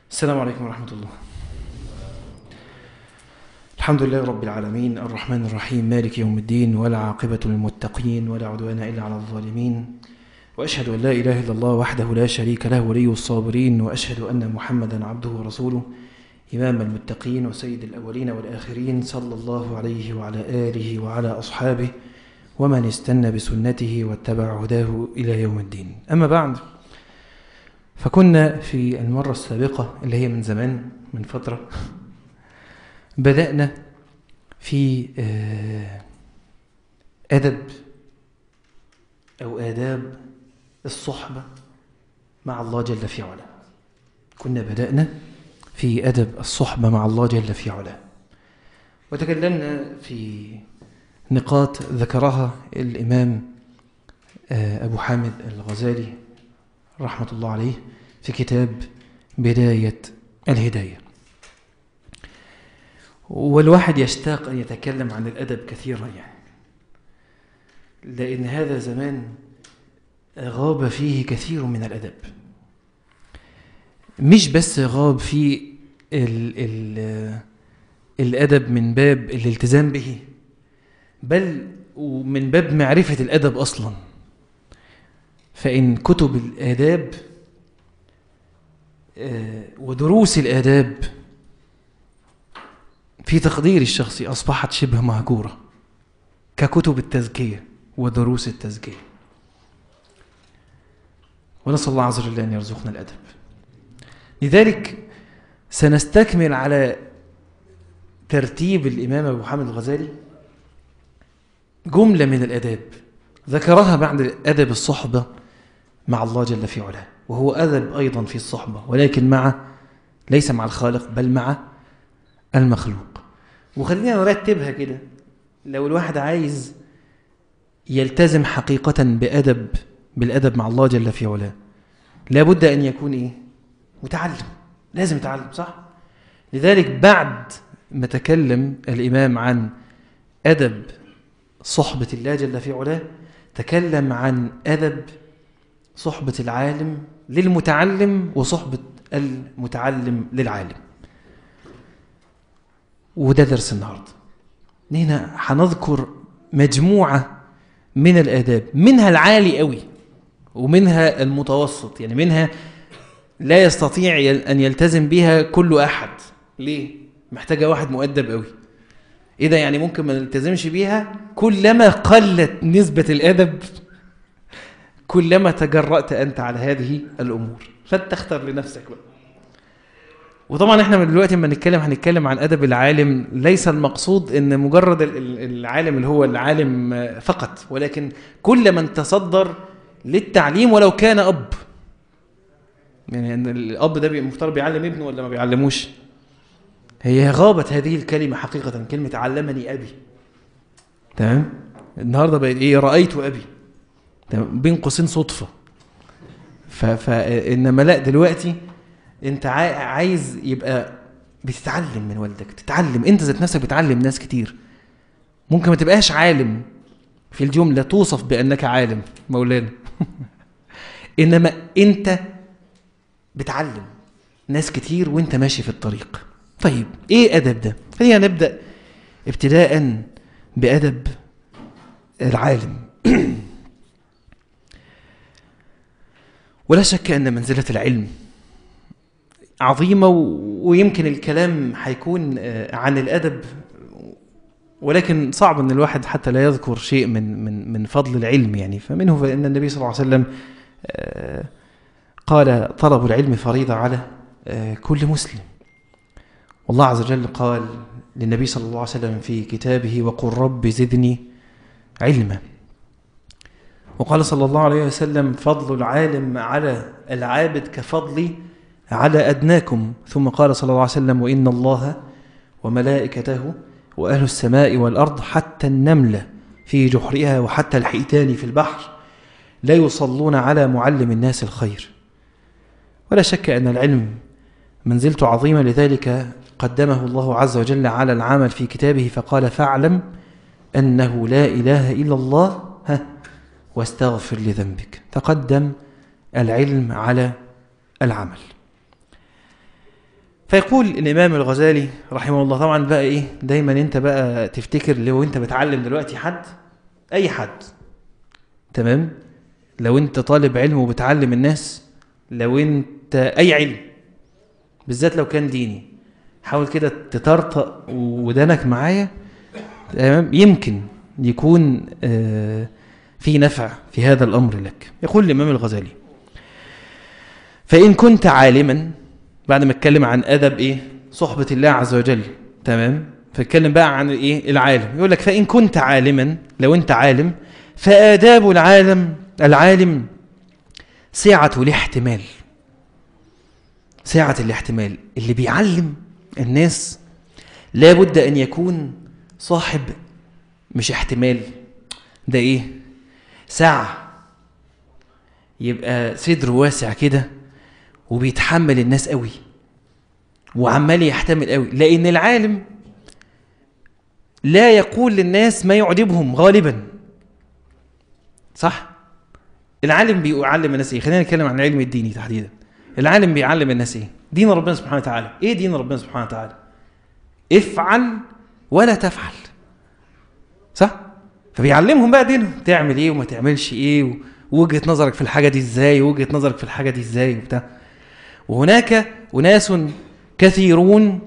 السلام عليكم ورحمة الله الحمد لله رب العالمين الرحمن الرحيم مالك يوم الدين ولا عاقبة للمتقين ولا عدوان إلا على الظالمين وأشهد أن لا إله إلا الله وحده لا شريك له ولي الصابرين وأشهد أن محمدا عبده ورسوله إمام المتقين وسيد الأولين والآخرين صلى الله عليه وعلى آله وعلى أصحابه ومن استنى بسنته واتبع هداه إلى يوم الدين أما بعد فكنا في المرة السابقة اللي هي من زمان من فترة بدأنا في أدب أو آداب الصحبة مع الله جل في علاه كنا بدأنا في أدب الصحبة مع الله جل في علاه وتكلمنا في نقاط ذكرها الإمام أبو حامد الغزالي رحمة الله عليه في كتاب بداية الهداية والواحد يشتاق أن يتكلم عن الأدب كثيرا يعني لأن هذا زمان غاب فيه كثير من الأدب مش بس غاب فيه ال ال الأدب من باب الالتزام به بل ومن باب معرفة الأدب أصلا فإن كتب الآداب ودروس الآداب في تقدير الشخصي أصبحت شبه مهجورة ككتب التزكية ودروس التزكية ونسأل الله عز وجل أن يرزقنا الأدب لذلك سنستكمل على ترتيب الإمام أبو حامد الغزالي جملة من الأداب ذكرها بعد أدب الصحبة مع الله جل في علاه وهو أدب أيضا في الصحبة ولكن مع ليس مع الخالق بل مع المخلوق وخلينا نرتبها كده لو الواحد عايز يلتزم حقيقة بأدب بالأدب مع الله جل في علاه لابد أن يكون إيه متعلم لازم يتعلم صح لذلك بعد ما تكلم الإمام عن أدب صحبة الله جل في علاه تكلم عن أدب صحبة العالم للمتعلم وصحبة المتعلم للعالم وده درس النهاردة هنا هنذكر مجموعة من الآداب منها العالي قوي ومنها المتوسط يعني منها لا يستطيع أن يلتزم بها كل أحد ليه؟ محتاجة واحد مؤدب قوي إيه ده يعني ممكن ما نلتزمش بيها كلما قلت نسبة الأدب كلما تجرأت أنت على هذه الأمور فتختار لنفسك بقى وطبعا احنا من دلوقتي لما نتكلم هنتكلم عن أدب العالم ليس المقصود ان مجرد العالم اللي هو العالم فقط ولكن كل من تصدر للتعليم ولو كان أب يعني ان الأب ده المفترض بيعلم ابنه ولا ما بيعلموش هي غابت هذه الكلمة حقيقة كلمة علمني أبي تمام النهاردة بقت إيه رأيت أبي تمام بين قوسين صدفة فإنما لا دلوقتي أنت عايز يبقى بتتعلم من والدك تتعلم أنت ذات نفسك بتعلم ناس كتير ممكن ما تبقاش عالم في الجملة توصف بأنك عالم مولانا إنما أنت بتعلم ناس كتير وانت ماشي في الطريق طيب ايه ادب ده خلينا نبدا ابتداء بادب العالم ولا شك ان منزله العلم عظيمه ويمكن الكلام هيكون عن الادب ولكن صعب ان الواحد حتى لا يذكر شيء من من من فضل العلم يعني فمنه فان النبي صلى الله عليه وسلم قال طلب العلم فريضه على كل مسلم والله عز وجل قال للنبي صلى الله عليه وسلم في كتابه وقل رب زدني علما وقال صلى الله عليه وسلم فضل العالم على العابد كفضلي على أدناكم ثم قال صلى الله عليه وسلم وإن الله وملائكته وأهل السماء والأرض حتى النملة في جحرها وحتى الحيتان في البحر لا يصلون على معلم الناس الخير ولا شك أن العلم منزلته عظيمة لذلك قدمه الله عز وجل على العمل في كتابه فقال فاعلم أنه لا إله إلا الله ها واستغفر لذنبك تقدم العلم على العمل فيقول الامام الغزالي رحمه الله طبعا بقى ايه دايما انت بقى تفتكر لو انت بتعلم دلوقتي حد اي حد تمام لو انت طالب علم وبتعلم الناس لو انت اي علم بالذات لو كان ديني حاول كده تطرطق ودانك معايا تمام يمكن يكون آه في نفع في هذا الامر لك يقول الامام الغزالي فان كنت عالما بعد ما اتكلم عن ادب ايه صحبه الله عز وجل تمام فاتكلم بقى عن الايه العالم يقول لك فان كنت عالما لو انت عالم فاداب العالم العالم سعه الاحتمال سعه الاحتمال اللي بيعلم الناس لابد ان يكون صاحب مش احتمال ده ايه سعه يبقى صدره واسع كده وبيتحمل الناس قوي وعمال يحتمل قوي لان العالم لا يقول للناس ما يعجبهم غالبا صح العالم بيعلم الناس ايه خلينا نتكلم عن العلم الديني تحديدا العالم بيعلم الناس ايه دين ربنا سبحانه وتعالى ايه دين ربنا سبحانه وتعالى افعل ولا تفعل صح فبيعلمهم بقى دينهم تعمل ايه وما تعملش ايه ووجهه نظرك في الحاجه دي ازاي ووجهه نظرك في الحاجه دي ازاي وبتاع وهناك اناس كثيرون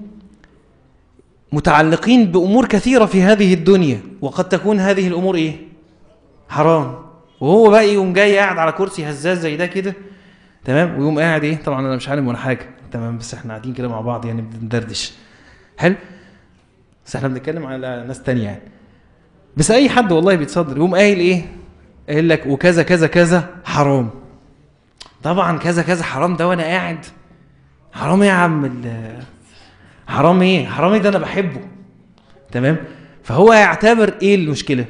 متعلقين بامور كثيره في هذه الدنيا وقد تكون هذه الامور ايه حرام وهو بقى يقوم جاي قاعد على كرسي هزاز زي ده كده تمام ويقوم قاعد ايه طبعا انا مش عالم ولا حاجه تمام بس احنا قاعدين كده مع بعض يعني بندردش حلو بس احنا بنتكلم على ناس تانية يعني بس اي حد والله بيتصدر يقوم قايل ايه قايل لك وكذا كذا كذا حرام طبعا كذا كذا حرام ده وانا قاعد حرام ايه يا عم حرام ايه حرام ايه ده انا بحبه تمام فهو يعتبر ايه المشكله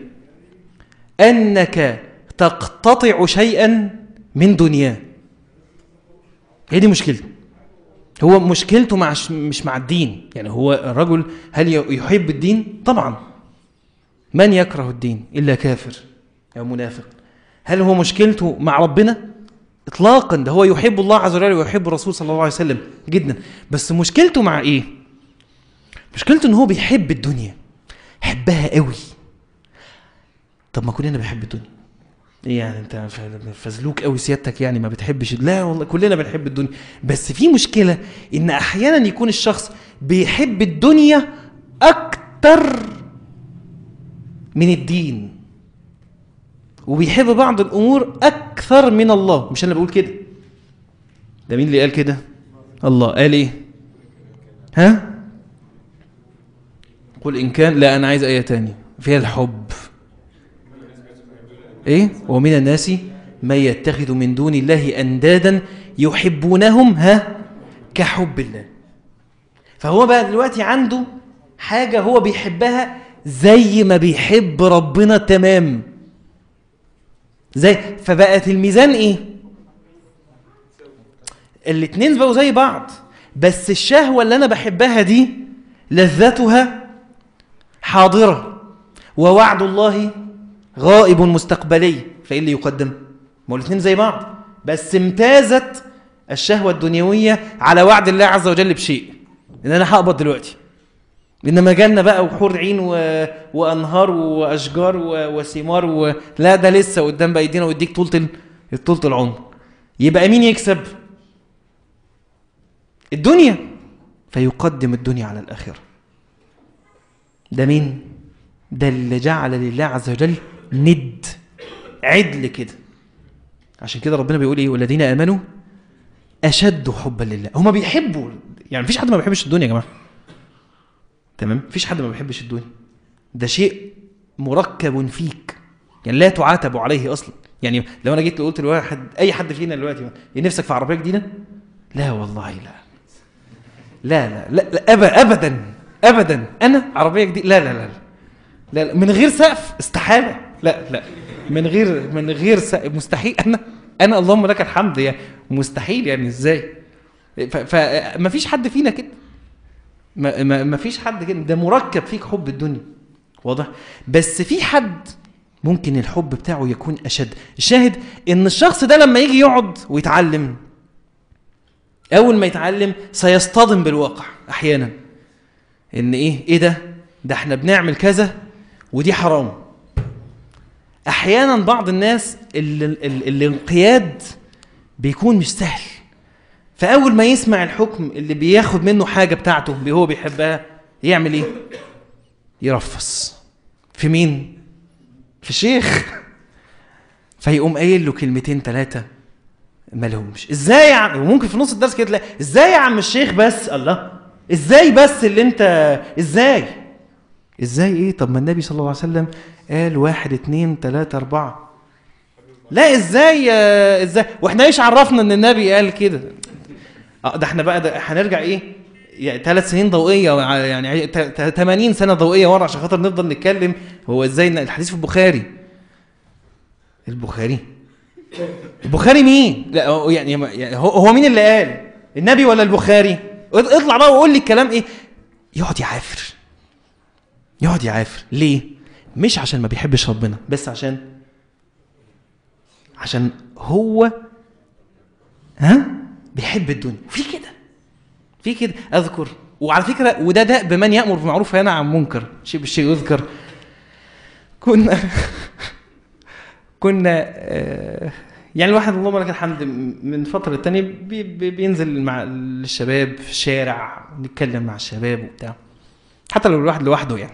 انك تقتطع شيئا من دنياه هي دي مشكلته هو مشكلته مع مش مع الدين يعني هو الرجل هل يحب الدين طبعا من يكره الدين الا كافر او منافق هل هو مشكلته مع ربنا اطلاقا ده هو يحب الله عز وجل ويحب الرسول صلى الله عليه وسلم جدا بس مشكلته مع ايه مشكلته ان هو بيحب الدنيا يحبها قوي طب ما كلنا بنحب الدنيا ايه يعني انت فزلوك قوي سيادتك يعني ما بتحبش لا والله كلنا بنحب الدنيا بس في مشكله ان احيانا يكون الشخص بيحب الدنيا اكتر من الدين وبيحب بعض الامور اكثر من الله مش انا بقول كده ده مين اللي قال كده الله قال ايه ها قل ان كان لا انا عايز ايه تاني فيها الحب ايه ومن الناس من يتخذ من دون الله اندادا يحبونهم ها كحب الله فهو بقى دلوقتي عنده حاجه هو بيحبها زي ما بيحب ربنا تمام زي فبقت الميزان ايه الاتنين بقوا زي بعض بس الشهوة اللي انا بحبها دي لذتها حاضرة ووعد الله غائب مستقبلي فايه اللي يقدم ما هو الاتنين زي بعض بس امتازت الشهوة الدنيوية على وعد الله عز وجل بشيء ان انا هقبض دلوقتي انما جنة بقى وحور عين و... وانهار واشجار و... وثمار و... لا ده لسه قدام بقى يدينا ويديك طولة ال... طولة العمر يبقى مين يكسب الدنيا فيقدم الدنيا على الاخره ده مين ده اللي جعل لله عز وجل ند عدل كده عشان كده ربنا بيقول ايه والذين امنوا اشد حبا لله هما بيحبوا يعني مفيش حد ما بيحبش الدنيا يا جماعه تمام مفيش حد ما بيحبش الدنيا ده شيء مركب فيك يعني لا تعاتب عليه اصلا يعني لو انا جيت قلت لواحد اي حد فينا دلوقتي نفسك في عربيه جديده لا والله لا لا لا لا, لا أبا ابدا ابدا انا عربيه جديده لا لا لا لا, لا من غير سقف استحاله لا لا من غير من غير سقف مستحيل انا انا اللهم لك الحمد يعني مستحيل يعني ازاي فما فيش حد فينا كده ما, ما, ما فيش حد كده ده مركب فيك حب الدنيا واضح بس في حد ممكن الحب بتاعه يكون اشد الشاهد ان الشخص ده لما يجي يقعد ويتعلم اول ما يتعلم سيصطدم بالواقع احيانا ان ايه ايه ده ده احنا بنعمل كذا ودي حرام احيانا بعض الناس اللي ال- الانقياد بيكون مش سهل فاول ما يسمع الحكم اللي بياخد منه حاجه بتاعته اللي هو بيحبها يعمل ايه يرفص في مين في شيخ فيقوم قايل له كلمتين ثلاثه ما لهمش ازاي يا عم وممكن في نص الدرس كده تلاقي ازاي يا عم الشيخ بس الله ازاي بس اللي انت ازاي ازاي ايه طب ما النبي صلى الله عليه وسلم قال واحد اتنين تلاتة اربعة لا ازاي آه، ازاي واحنا ايش عرفنا ان النبي قال كده اه ده احنا بقى ده هنرجع ايه يعني ثلاث سنين ضوئيه وع- يعني ت- ت- 80 سنه ضوئيه ورا عشان خاطر نفضل نتكلم هو ازاي إن الحديث في البخاري البخاري البخاري مين؟ لا هو يعني يعني هو هو مين اللي قال؟ النبي ولا البخاري؟ اطلع بقى وقول لي الكلام ايه؟ يقعد يعافر يقعد يعافر ليه؟ مش عشان ما بيحبش ربنا بس عشان عشان هو ها بيحب الدنيا في كده في كده اذكر وعلى فكره وده ده بمن يامر بالمعروف وينهى عن منكر شيء بالشيء يذكر كنا كنا آه، يعني الواحد اللهم لك الحمد من فتره للتانيه بي بي بينزل مع الشباب في الشارع نتكلم مع الشباب وبتاع حتى لو الواحد لوحده يعني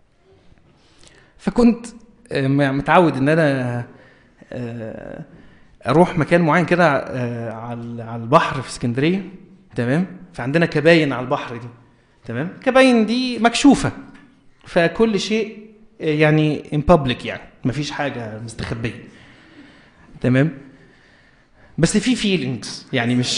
فكنت آه، متعود ان انا آه، اروح مكان معين كده آه، على على البحر في اسكندريه تمام فعندنا كباين على البحر دي تمام كباين دي مكشوفه فكل شيء آه، يعني ان بابليك يعني مفيش حاجه مستخبيه تمام بس في فيلينجز يعني مش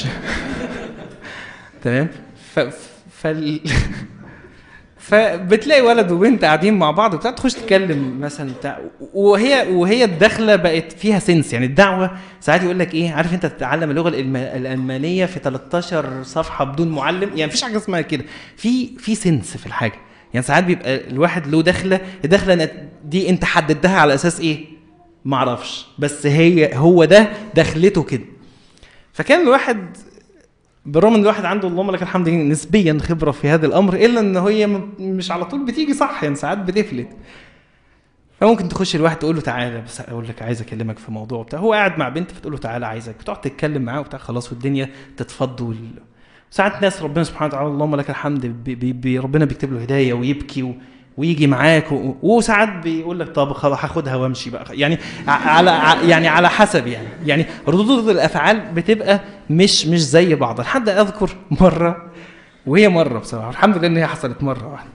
تمام ف فال فبتلاقي ولد وبنت قاعدين مع بعض وبتاع تخش تتكلم مثلا بتاع وهي وهي الدخله بقت فيها سنس يعني الدعوه ساعات يقول لك ايه عارف انت تتعلم اللغه الألم- الالمانيه في 13 صفحه بدون معلم يعني مفيش حاجه اسمها كده في في سنس في الحاجه يعني ساعات بيبقى الواحد له دخله الدخله دي انت حددتها على اساس ايه معرفش بس هي هو ده دخلته كده فكان الواحد بالرغم ان الواحد عنده اللهم لك الحمد نسبيا خبره في هذا الامر الا ان هي م- مش على طول بتيجي صح يعني ساعات بتفلت فممكن تخش الواحد تقول له تعالى بس اقول لك عايز اكلمك في موضوع بتاع هو قاعد مع بنت فتقول له تعالى عايزك بتقعد تتكلم معاه وبتاع خلاص والدنيا تتفض وال... ساعات ناس ربنا سبحانه وتعالى اللهم لك الحمد بي بي بي ربنا بيكتب له هدايه ويبكي و... ويجي معاك و... وساعات بيقول لك طب خلاص هاخدها وامشي بقى يعني ع- على ع- يعني على حسب يعني يعني ردود الافعال بتبقى مش مش زي بعض لحد اذكر مره وهي مره بصراحه الحمد لله ان هي حصلت مره واحده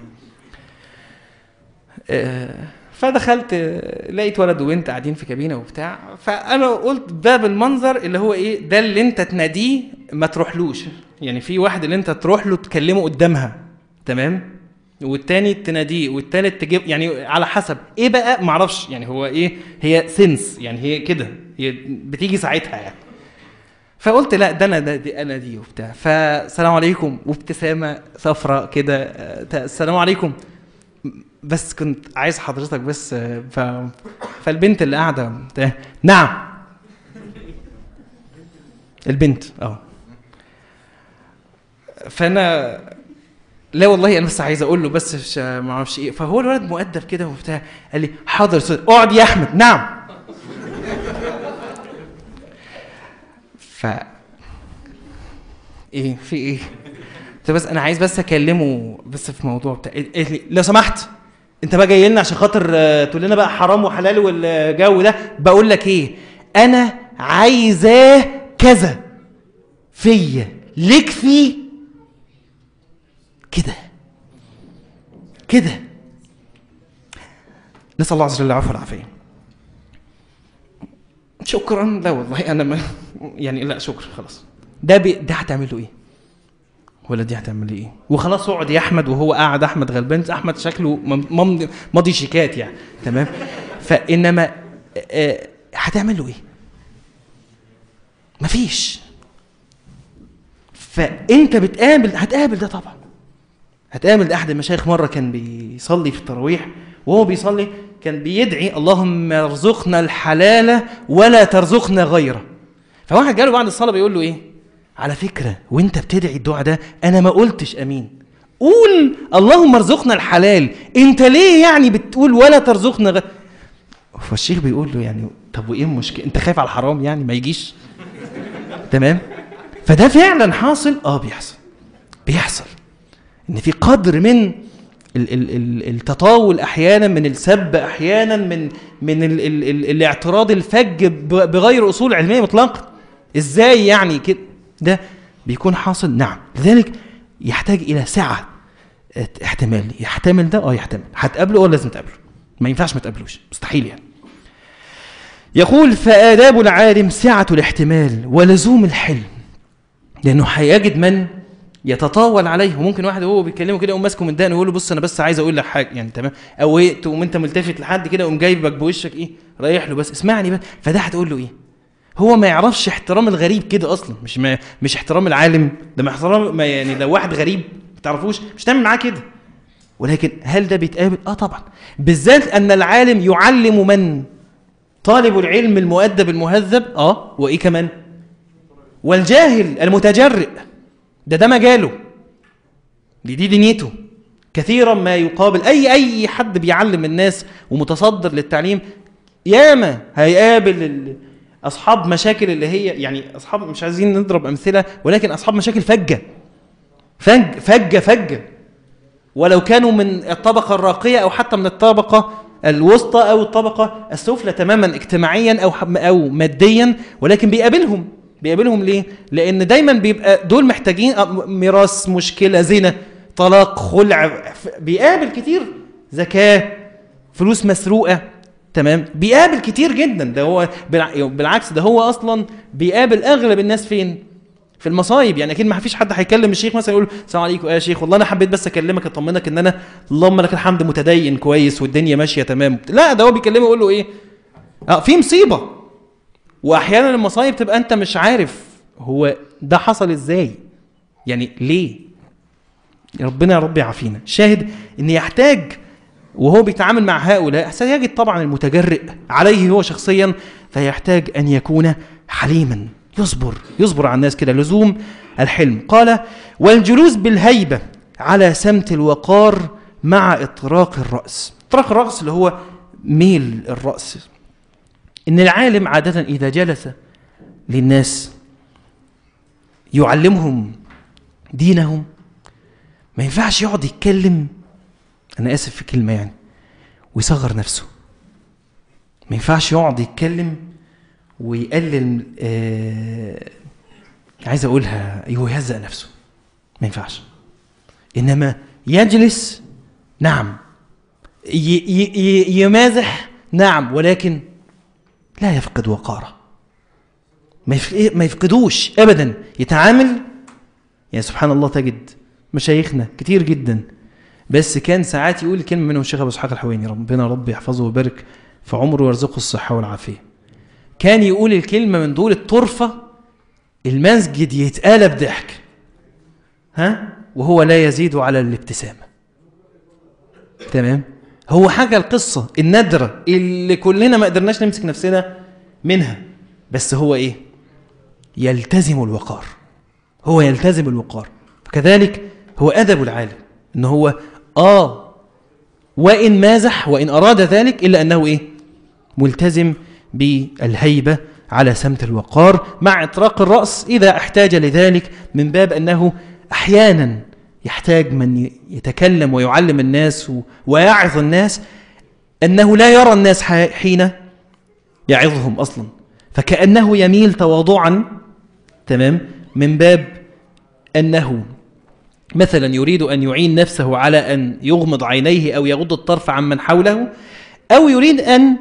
آه، فدخلت آه، لقيت ولد وبنت قاعدين في كابينه وبتاع فانا قلت ده بالمنظر اللي هو ايه ده اللي انت تناديه ما تروحلوش يعني في واحد اللي انت تروح له تكلمه قدامها تمام والتاني تناديه والتالت تجيب يعني على حسب ايه بقى معرفش يعني هو ايه هي سنس يعني هي كده هي بتيجي ساعتها يعني فقلت لا ده انا ده دي انا دي وبتاع فالسلام عليكم وابتسامه صفراء كده آه، تا- السلام عليكم بس كنت عايز حضرتك بس آه، ف... فالبنت اللي قاعده بتاع- نعم البنت اه فانا لا والله انا بس عايز اقول له بس مش- ما اعرفش ايه فهو الولد مؤدب كده وبتاع قال لي حاضر يا أستاذ. اقعد يا احمد نعم ف ايه في ايه قلت له بس انا عايز بس اكلمه بس في موضوع بتاع إيه- قالت لي لو سمحت انت بقى جاي لنا عشان خاطر آه، تقول لنا بقى حرام وحلال والجو ده بقول لك ايه انا عايزاه كذا فيا ليك فيه كده كده نسال الله عز وجل العفو والعافيه شكرا لا والله انا ما يعني لا شكرا خلاص ده بي ده هتعمل له ايه ولا دي هتعمل لي ايه وخلاص اقعد يا احمد وهو قاعد احمد غلبان احمد شكله مم- ممضي ماضي شيكات يعني تمام فانما آه، هتعمل له ايه مفيش فانت بتقابل هتقابل ده طبعا هتقابل ده احد المشايخ مره كان بيصلي في التراويح وهو بيصلي كان بيدعي اللهم ارزقنا الحلال ولا ترزقنا غيره فواحد جاله بعد الصلاه بيقول له ايه على فكرة وانت بتدعي الدعاء ده انا ما قلتش امين قول اللهم ارزقنا الحلال انت ليه يعني بتقول ولا ترزقنا غ... فالشيخ بيقول له يعني طب وايه المشكله انت خايف على الحرام يعني ما يجيش تمام فده فعلا حاصل اه بيحصل بيحصل ان في قدر من ال ال ال التطاول احيانا من السب احيانا من من ال ال ال الاعتراض الفج ب- بغير اصول علميه مطلقا ازاي يعني كده ده بيكون حاصل نعم لذلك يحتاج الى سعه ات- احتمال يحتمل ده اه يحتمل هتقابله ولا لازم تقابله ما ينفعش ما تقابلوش مستحيل يعني يقول فآداب العالم سعة الاحتمال ولزوم الحلم لأنه هيجد من يتطاول عليه وممكن واحد وهو بيكلمه كده يقوم ماسكه من دقنه ويقول له بص انا بس عايز اقول لك حاجه يعني تمام او ايه تقوم انت ملتفت لحد كده وقوم جايبك بوشك ايه رايح له بس اسمعني بس فده هتقول له ايه هو ما يعرفش احترام الغريب كده اصلا مش ما مش احترام العالم ده ما احترام ما يعني لو واحد غريب ما تعرفوش مش تعمل معاه كده ولكن هل ده بيتقابل اه طبعا بالذات ان العالم يعلم من طالب العلم المؤدب المهذب اه وايه كمان والجاهل المتجرئ ده ده مجاله دي دي دنيته كثيرا ما يقابل اي اي حد بيعلم الناس ومتصدر للتعليم ياما هيقابل ال- اصحاب مشاكل اللي هي يعني اصحاب مش عايزين نضرب امثله ولكن اصحاب مشاكل فجه فج فجه فجه ولو كانوا من الطبقة الراقية أو حتى من الطبقة الوسطى أو الطبقة السفلى تماما اجتماعيا أو حم- أو ماديا ولكن بيقابلهم بيقابلهم ليه؟ لأن دايما بيبقى دول محتاجين أ- ميراث مشكلة زنا طلاق خلع ف- بيقابل كتير زكاة فلوس مسروقة تمام بيقابل كتير جدا ده هو بالع- بالعكس ده هو أصلا بيقابل أغلب الناس فين؟ في المصايب يعني اكيد ما فيش حد هيكلم الشيخ مثلا يقول له السلام عليكم يا شيخ والله انا حبيت بس اكلمك اطمنك ان انا اللهم لك الحمد متدين كويس والدنيا ماشيه تمام لا ده هو بيكلمه يقول له ايه اه في مصيبه واحيانا المصايب تبقى انت مش عارف هو ده حصل ازاي يعني ليه ربنا يا رب يعافينا شاهد ان يحتاج وهو بيتعامل مع هؤلاء سيجد طبعا المتجرئ عليه هو شخصيا فيحتاج ان يكون حليما يصبر يصبر على الناس كده لزوم الحلم قال والجلوس بالهيبه على سمت الوقار مع اطراق الراس اطراق الراس اللي هو ميل الراس ان العالم عاده اذا جلس للناس يعلمهم دينهم ما ينفعش يقعد يتكلم انا اسف في كلمه يعني ويصغر نفسه ما ينفعش يقعد يتكلم ويقلل آه عايز اقولها يهزأ نفسه ما ينفعش انما يجلس نعم ي ي ي يمازح نعم ولكن لا يفقد وقاره ما يفق- ما يفقدوش ابدا يتعامل يعني سبحان الله تجد مشايخنا كتير جدا بس كان ساعات يقول كلمه منهم الشيخ ابو اسحاق الحويني ربنا رب يحفظه ويبارك في عمره ويرزقه الصحه والعافيه كان يقول الكلمه من دول الطرفه المسجد يتقلب ضحك ها وهو لا يزيد على الابتسامه تمام هو حاجه القصه النادره اللي كلنا ما قدرناش نمسك نفسنا منها بس هو ايه يلتزم الوقار هو يلتزم الوقار فكذلك هو ادب العالم ان هو اه وان مازح وان اراد ذلك الا انه ايه ملتزم بالهيبه على سمت الوقار مع اطراق الراس اذا احتاج لذلك من باب انه احيانا يحتاج من يتكلم ويعلم الناس و- ويعظ الناس انه لا يرى الناس ح- حين يعظهم اصلا فكانه يميل تواضعا تمام من باب انه مثلا يريد ان يعين نفسه على ان يغمض عينيه او يغض الطرف عمن حوله او يريد ان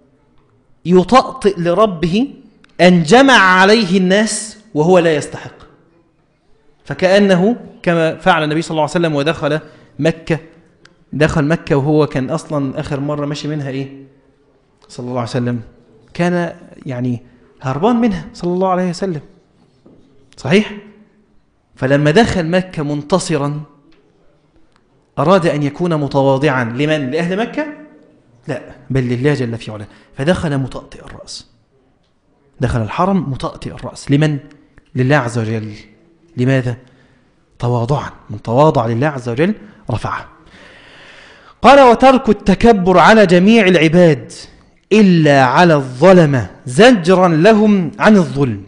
يطأطئ لربه ان جمع عليه الناس وهو لا يستحق فكانه كما فعل النبي صلى الله عليه وسلم ودخل مكه دخل مكه وهو كان اصلا اخر مره ماشي منها ايه صلى الله عليه وسلم كان يعني هربان منها صلى الله عليه وسلم صحيح فلما دخل مكة منتصرا أراد أن يكون متواضعا لمن؟ لأهل مكة؟ لا بل لله جل في علاه فدخل مطأطئ الرأس دخل الحرم مطأطئ الرأس لمن؟ لله عز وجل لماذا تواضعا من تواضع لله عز وجل رفعه قال وترك التكبر على جميع العباد إلا على الظلمة زجرا لهم عن الظلم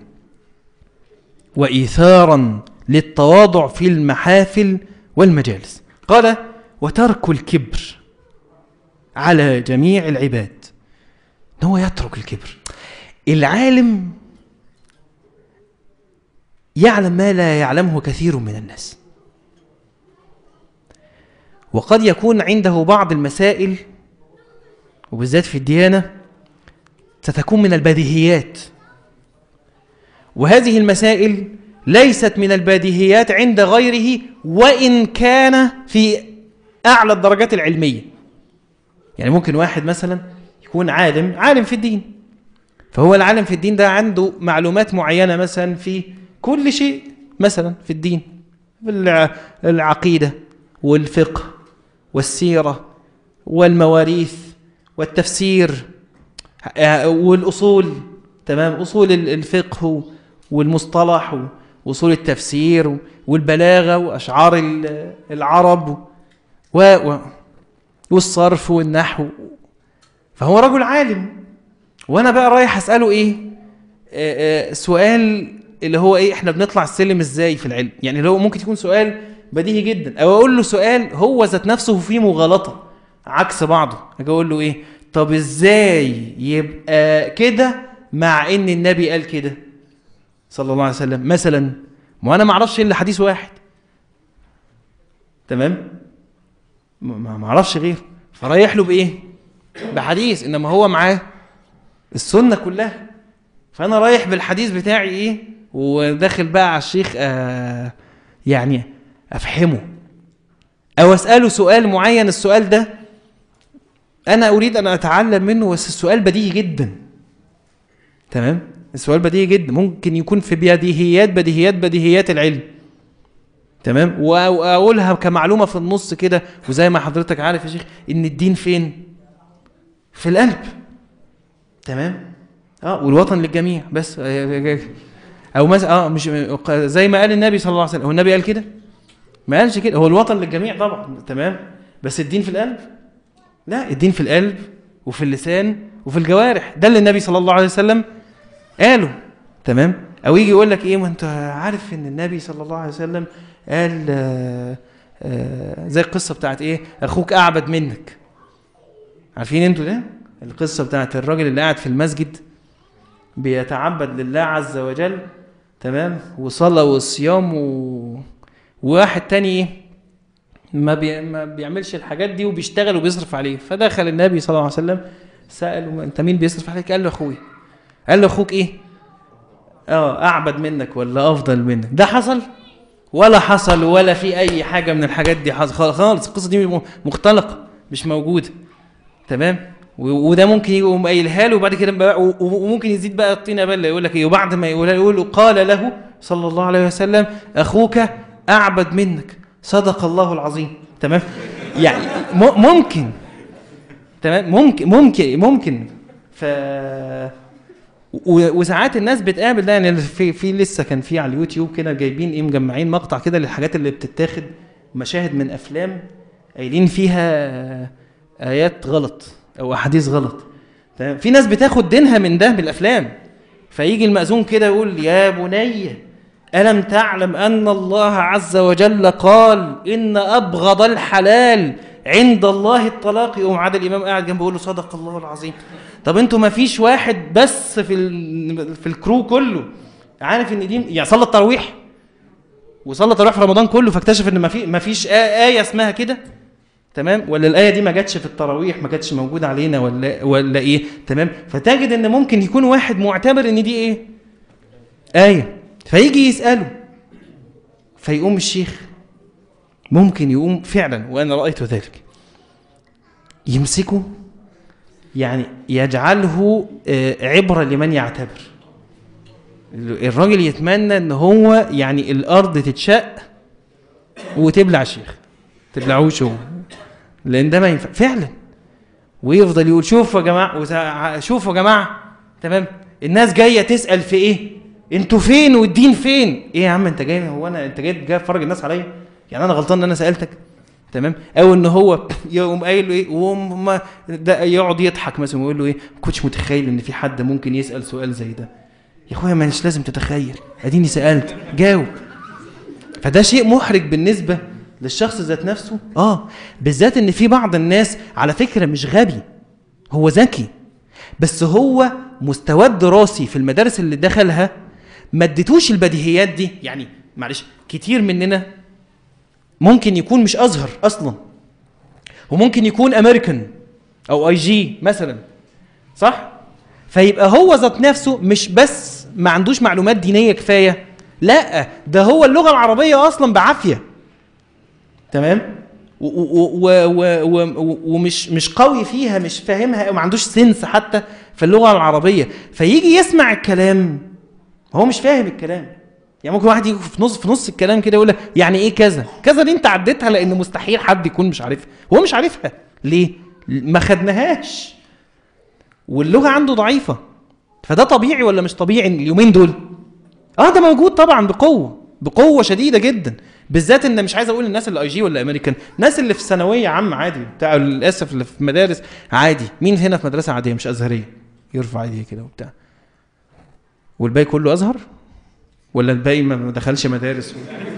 وإيثارا للتواضع في المحافل والمجالس قال وترك الكبر على جميع العباد ان هو يترك الكبر العالم يعلم ما لا يعلمه كثير من الناس وقد يكون عنده بعض المسائل وبالذات في الديانة ستكون من البديهيات وهذه المسائل ليست من البديهيات عند غيره وإن كان في أعلى الدرجات العلمية يعني ممكن واحد مثلا يكون عالم عالم في الدين فهو العالم في الدين ده عنده معلومات معينة مثلا في كل شيء مثلا في الدين في العقيدة والفقه والسيرة والمواريث والتفسير والأصول تمام أصول الفقه والمصطلح وأصول التفسير والبلاغة وأشعار العرب و والصرف والنحو فهو رجل عالم وانا بقى رايح اساله ايه آآ آآ سؤال اللي هو ايه احنا بنطلع السلم ازاي في العلم يعني اللي هو ممكن يكون سؤال بديهي جدا او اقول له سؤال هو ذات نفسه فيه مغالطه عكس بعضه اجي اقول له ايه طب ازاي يبقى كده مع ان النبي قال كده صلى الله عليه وسلم مثلا ما انا ما اعرفش الا حديث واحد تمام ما اعرفش غيره فرايح له بايه بحديث انما هو معاه السنه كلها فانا رايح بالحديث بتاعي ايه وداخل بقى على الشيخ آه يعني افهمه او اساله سؤال معين السؤال ده انا اريد ان اتعلم منه بس السؤال بديهي جدا تمام السؤال بديهي جدا ممكن يكون في بديهيات بديهيات بديهيات العلم تمام واقولها كمعلومه في النص كده وزي ما حضرتك عارف يا شيخ ان الدين فين في القلب تمام اه والوطن للجميع بس او مثلا اه مش زي ما قال النبي صلى الله عليه وسلم هو النبي قال كده ما قالش كده هو الوطن للجميع طبعا تمام بس الدين في القلب لا الدين في القلب وفي اللسان وفي الجوارح ده اللي النبي صلى الله عليه وسلم قاله تمام او يجي يقول لك ايه ما انت عارف ان النبي صلى الله عليه وسلم قال آآ آآ زي القصه بتاعت ايه اخوك اعبد منك عارفين انتوا ده القصه بتاعت الراجل اللي قاعد في المسجد بيتعبد لله عز وجل تمام وصلى والصيام و... وواحد تاني ايه ما, بي... ما بيعملش الحاجات دي وبيشتغل وبيصرف عليه فدخل النبي صلى الله عليه وسلم سأله انت مين بيصرف عليك قال له اخوي قال له اخوك ايه اه اعبد منك ولا افضل منك ده حصل ولا حصل ولا في اي حاجه من الحاجات دي حصل خالص القصه دي مختلقه مش موجوده تمام وده ممكن يقوم قايلها له وبعد كده بقى وممكن يزيد بقى الطينه بله يقول لك ايه وبعد ما يقول يقول قال له صلى الله عليه وسلم اخوك اعبد منك صدق الله العظيم تمام يعني ممكن تمام ممكن ممكن ممكن ف وساعات الناس بتقابل ده يعني في في لسه كان في على اليوتيوب كده جايبين ايه مجمعين مقطع كده للحاجات اللي بتتاخد مشاهد من افلام قايلين فيها ايات غلط او احاديث غلط تمام في ناس بتاخد دينها من ده بالافلام فيجي المأذون كده يقول يا بني ألم تعلم أن الله عز وجل قال إن أبغض الحلال عند الله الطلاق يقوم عاد الإمام قاعد جنبه يقول له صدق الله العظيم طب انتوا ما فيش واحد بس في ال... في الكرو كله عارف ان دي يعني صلى التراويح وصلى التراويح في رمضان كله فاكتشف ان ما في ما فيش آية اسمها كده تمام ولا الآية دي ما جاتش في التراويح ما كانتش موجودة علينا ولا ولا إيه تمام فتجد إن ممكن يكون واحد معتبر إن دي إيه آية فيجي يسأله فيقوم الشيخ ممكن يقوم فعلا وأنا رأيت ذلك يمسكه يعني يجعله عبرة لمن يعتبر الراجل يتمنى ان هو يعني الارض تتشق وتبلع الشيخ تبلعوش هو لان ده ما ينفع فعلا ويفضل يقول شوفوا يا جماعه شوفوا يا جماعه تمام الناس جايه تسال في ايه انتوا فين والدين فين ايه يا عم انت جاي هو انا انت جاي جاي تفرج الناس عليا يعني انا غلطان ان انا سالتك تمام او ان هو يقوم قايل له ايه وهم ده يقعد يضحك مثلا ويقول له ايه ما كنتش متخيل ان في حد ممكن يسال سؤال زي ده يا اخويا مش لازم تتخيل اديني سالت جاوب فده شيء محرج بالنسبه للشخص ذات نفسه اه بالذات ان في بعض الناس على فكره مش غبي هو ذكي بس هو مستواه الدراسي في المدارس اللي دخلها ما اديتوش البديهيات دي يعني معلش كتير مننا ممكن يكون مش ازهر اصلا وممكن يكون امريكان او اي جي مثلا صح فيبقى هو ذات نفسه مش بس ما عندوش معلومات دينيه كفايه لا ده هو اللغه العربيه اصلا بعافيه تمام و- و- و- و- و- ومش مش قوي فيها مش فاهمها وما عندوش سنس حتى في اللغه العربيه فيجي يسمع الكلام هو مش فاهم الكلام يعني ممكن واحد يجي في نص في نص الكلام كده يقول لك يعني ايه كذا كذا دي انت عديتها لان مستحيل حد يكون مش عارفها هو مش عارفها ليه ما خدناهاش واللغه عنده ضعيفه فده طبيعي ولا مش طبيعي اليومين دول اه ده موجود طبعا بقوه بقوه شديده جدا بالذات ان مش عايز اقول الناس اللي اي جي ولا امريكان الناس اللي في ثانويه عامه عادي بتاع للاسف اللي في مدارس عادي مين هنا في مدرسه عاديه مش ازهريه يرفع ايديه كده وبتاع والباقي كله ازهر ولا الباقي ما دخلش مدارس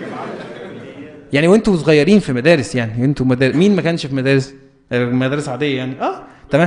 يعني وانتوا صغيرين في مدارس يعني انتوا مدارس مين ما كانش في مدارس آه، مدارس عاديه يعني اه تمام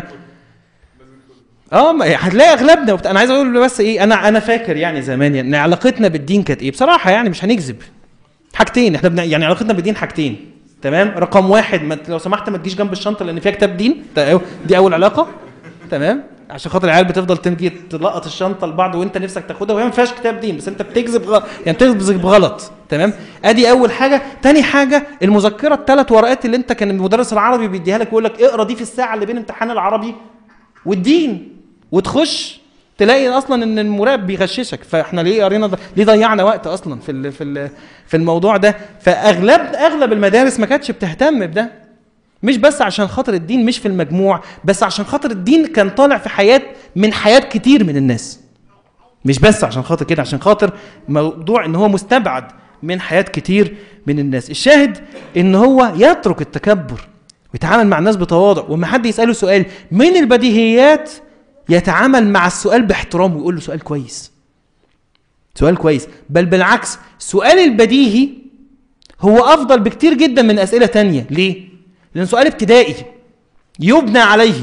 اه ما- هتلاقي اغلبنا وبتاع. انا عايز اقول بس ايه انا انا فاكر يعني زمان يعني إن علاقتنا بالدين كانت ايه بصراحه يعني مش هنكذب حاجتين احنا بن... يعني علاقتنا بالدين حاجتين تمام رقم واحد ما... ت- لو سمحت ما تجيش جنب الشنطه لان فيها كتاب دين ده- دي اول علاقه تمام عشان خاطر العيال بتفضل تيجي تلقط الشنطه لبعض وانت نفسك تاخدها وهي ما فيهاش كتاب دين بس انت بتكذب غ... يعني بتكذب غلط تمام ادي اول حاجه تاني حاجه المذكره الثلاث ورقات اللي انت كان المدرس العربي بيديها لك ويقول لك اقرا دي في الساعه اللي بين امتحان العربي والدين وتخش تلاقي اصلا ان المراقب بيغششك فاحنا ليه قرينا ده؟ ليه ضيعنا وقت اصلا في ال في ال في الموضوع ده فاغلب اغلب المدارس ما كانتش بتهتم بده مش بس عشان خاطر الدين مش في المجموع بس عشان خاطر الدين كان طالع في حياه من حياه كتير من الناس مش بس عشان خاطر كده عشان خاطر موضوع ان هو مستبعد من حياه كتير من الناس الشاهد ان هو يترك التكبر ويتعامل مع الناس بتواضع وما حد يساله سؤال من البديهيات يتعامل مع السؤال باحترام ويقول له سؤال كويس سؤال كويس بل بالعكس سؤال البديهي هو افضل بكتير جدا من اسئله تانية ليه لان سؤال ابتدائي يبنى عليه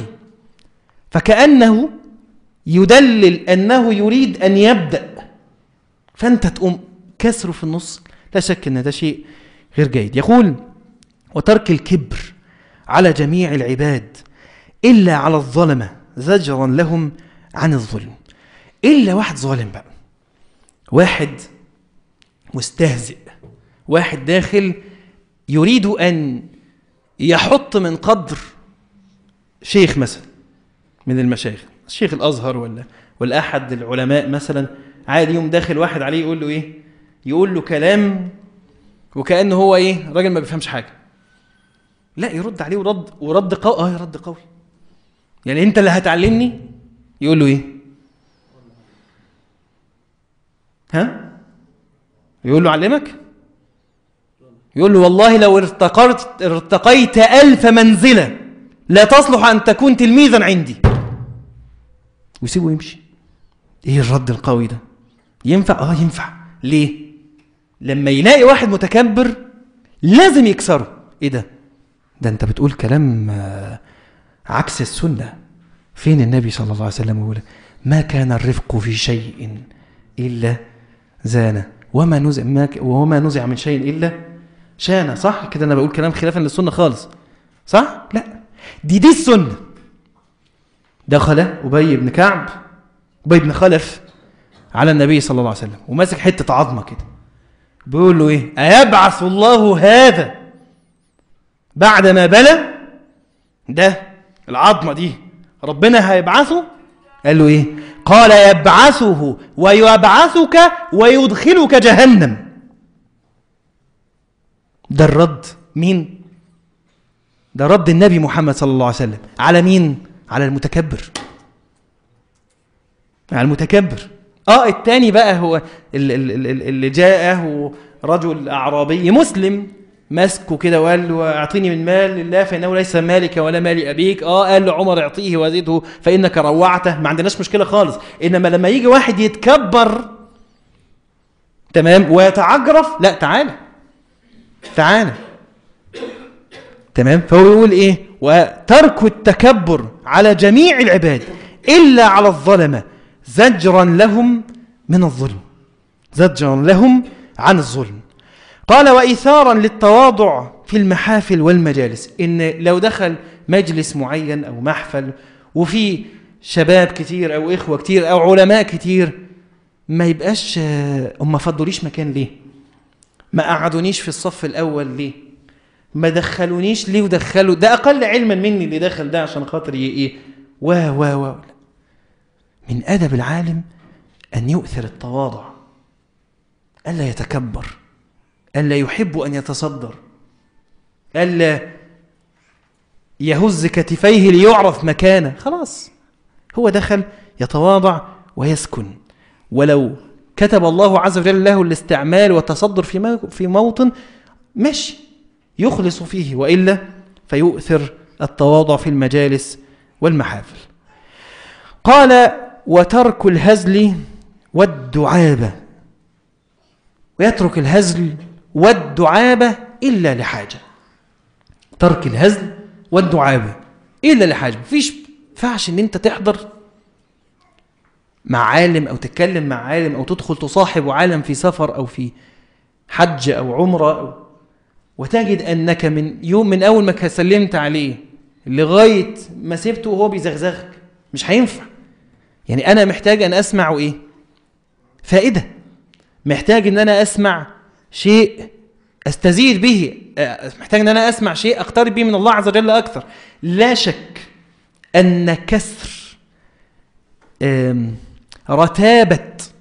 فكانه يدلل انه يريد ان يبدا فانت تقوم كسره في النص لا شك ان ده شيء غير جيد يقول وترك الكبر على جميع العباد الا على الظلمه زجرا لهم عن الظلم الا واحد ظالم بقى واحد مستهزئ واحد داخل يريد ان يحط من قدر شيخ مثلا من المشايخ شيخ الازهر ولا ولا احد العلماء مثلا عادي يوم داخل واحد عليه يقول له ايه يقول له كلام وكانه هو ايه راجل ما بيفهمش حاجه لا يرد عليه ورد ورد قوي اه رد قوي يعني انت اللي هتعلمني يقول له ايه ها يقول له علمك يقول له والله لو ارتقرت ارتقيت ألف منزلة لا تصلح أن تكون تلميذا عندي ويسيبه يمشي ايه الرد القوي ده ينفع اه ينفع ليه لما يلاقي واحد متكبر لازم يكسره ايه ده ده انت بتقول كلام آه، عكس السنة فين النبي صلى الله عليه وسلم يقول ما كان الرفق في شيء إلا زانه وما نزع ما ك- وما نزع من شيء إلا شانه صح كده أنا بقول كلام خلافا للسنة خالص صح لا دي دي السنة دخل أبي بن كعب أبي بن خلف على النبي صلى الله عليه وسلم وماسك حتة عظمة كده بيقول له إيه أيبعث الله هذا بعد ما بلى ده العظمة دي ربنا هيبعثه قال له ايه قال يبعثه ويبعثك ويدخلك جهنم ده الرد مين ده رد النبي محمد صلى الله عليه وسلم على مين على المتكبر على المتكبر اه التاني بقى هو ال- ال- ال- اللي جاءه رجل اعرابي مسلم مسكه كده وقال له اعطيني من مال لله فانه ليس مالك ولا مال ابيك اه قال له عمر اعطيه وزده فانك روعته ما عندناش مشكله خالص انما لما يجي واحد يتكبر تمام ويتعجرف لا تعالى تعالى تمام فهو يقول ايه وترك التكبر على جميع العباد الا على الظلمه زجرا لهم من الظلم زجرا لهم عن الظلم قال وايثارا للتواضع في المحافل والمجالس ان لو دخل مجلس معين او محفل وفي شباب كتير او اخوه كتير او علماء كتير ما يبقاش آه، هم ما فضليش مكان ليه ما قعدونيش في الصف الاول ليه ما دخلونيش ليه ودخلوا ده اقل علما مني اللي دخل ده عشان خاطر ي- ايه و و و من ادب العالم ان يؤثر التواضع الا يتكبر الا يحب ان يتصدر الا يهز كتفيه ليعرف مكانه خلاص هو دخل يتواضع ويسكن ولو كتب الله عز وجل له الاستعمال والتصدر في مو- في موطن ماشي يخلص فيه والا فيؤثر التواضع في المجالس والمحافل قال وترك الهزل والدعابه ويترك الهزل والدعابه الا لحاجه ترك الهزل والدعابه الا لحاجه مفيش ينفعش ان انت تحضر مع عالم او تتكلم مع عالم او تدخل تصاحب عالم في سفر او في حج او عمره أو وتجد انك من يوم من اول ما سلمت عليه لغايه ما سبته وهو بيزغزغك مش هينفع يعني انا محتاج ان اسمع ايه فائده محتاج ان انا اسمع شيء استزيد به آه، محتاج ان انا اسمع شيء اقترب به من الله عز وجل اكثر لا شك ان كسر آم، رتابه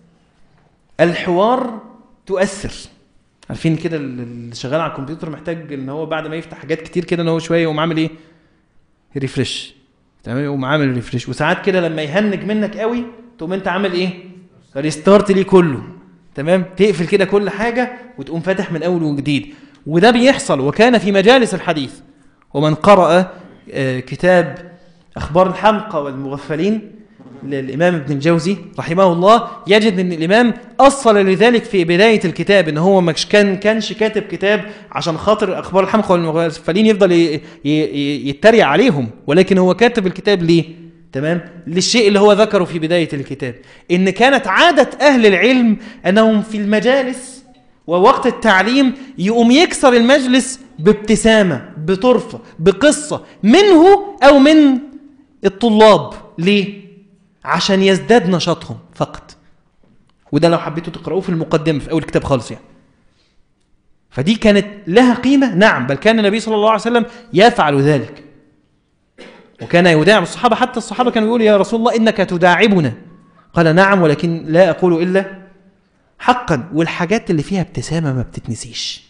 الحوار تؤثر عارفين كده اللي شغال على الكمبيوتر محتاج ان هو بعد ما يفتح حاجات كتير كده ان هو شويه يقوم عامل ايه ريفرش تمام يقوم عامل ريفرش وساعات كده لما يهنج منك قوي تقوم انت عامل ايه ريستارت ليه كله تمام تقفل كده كل حاجه وتقوم فاتح من اول وجديد وده بيحصل وكان في مجالس الحديث ومن قرأ آه، كتاب أخبار الحمقى والمغفلين للإمام ابن الجوزي رحمه الله يجد أن الإمام أصل لذلك في بداية الكتاب أن هو مش كان كانش كاتب كتاب عشان خاطر أخبار الحمقى والمغفلين يفضل ي- ي- ي- يتريق عليهم ولكن هو كاتب الكتاب ليه؟ تمام للشيء اللي هو ذكره في بداية الكتاب إن كانت عادة أهل العلم أنهم في المجالس ووقت التعليم يقوم يكسر المجلس بابتسامة بطرفة بقصة منه أو من الطلاب ليه؟ عشان يزداد نشاطهم فقط وده لو حبيتوا تقرأوه في المقدمة في أول كتاب خالص يعني فدي كانت لها قيمة نعم بل كان النبي صلى الله عليه وسلم يفعل ذلك وكان يداعب الصحابة حتى الصحابة كانوا يقولوا يا رسول الله إنك تداعبنا قال نعم ولكن لا أقول إلا حقا والحاجات اللي فيها ابتسامة ما بتتنسيش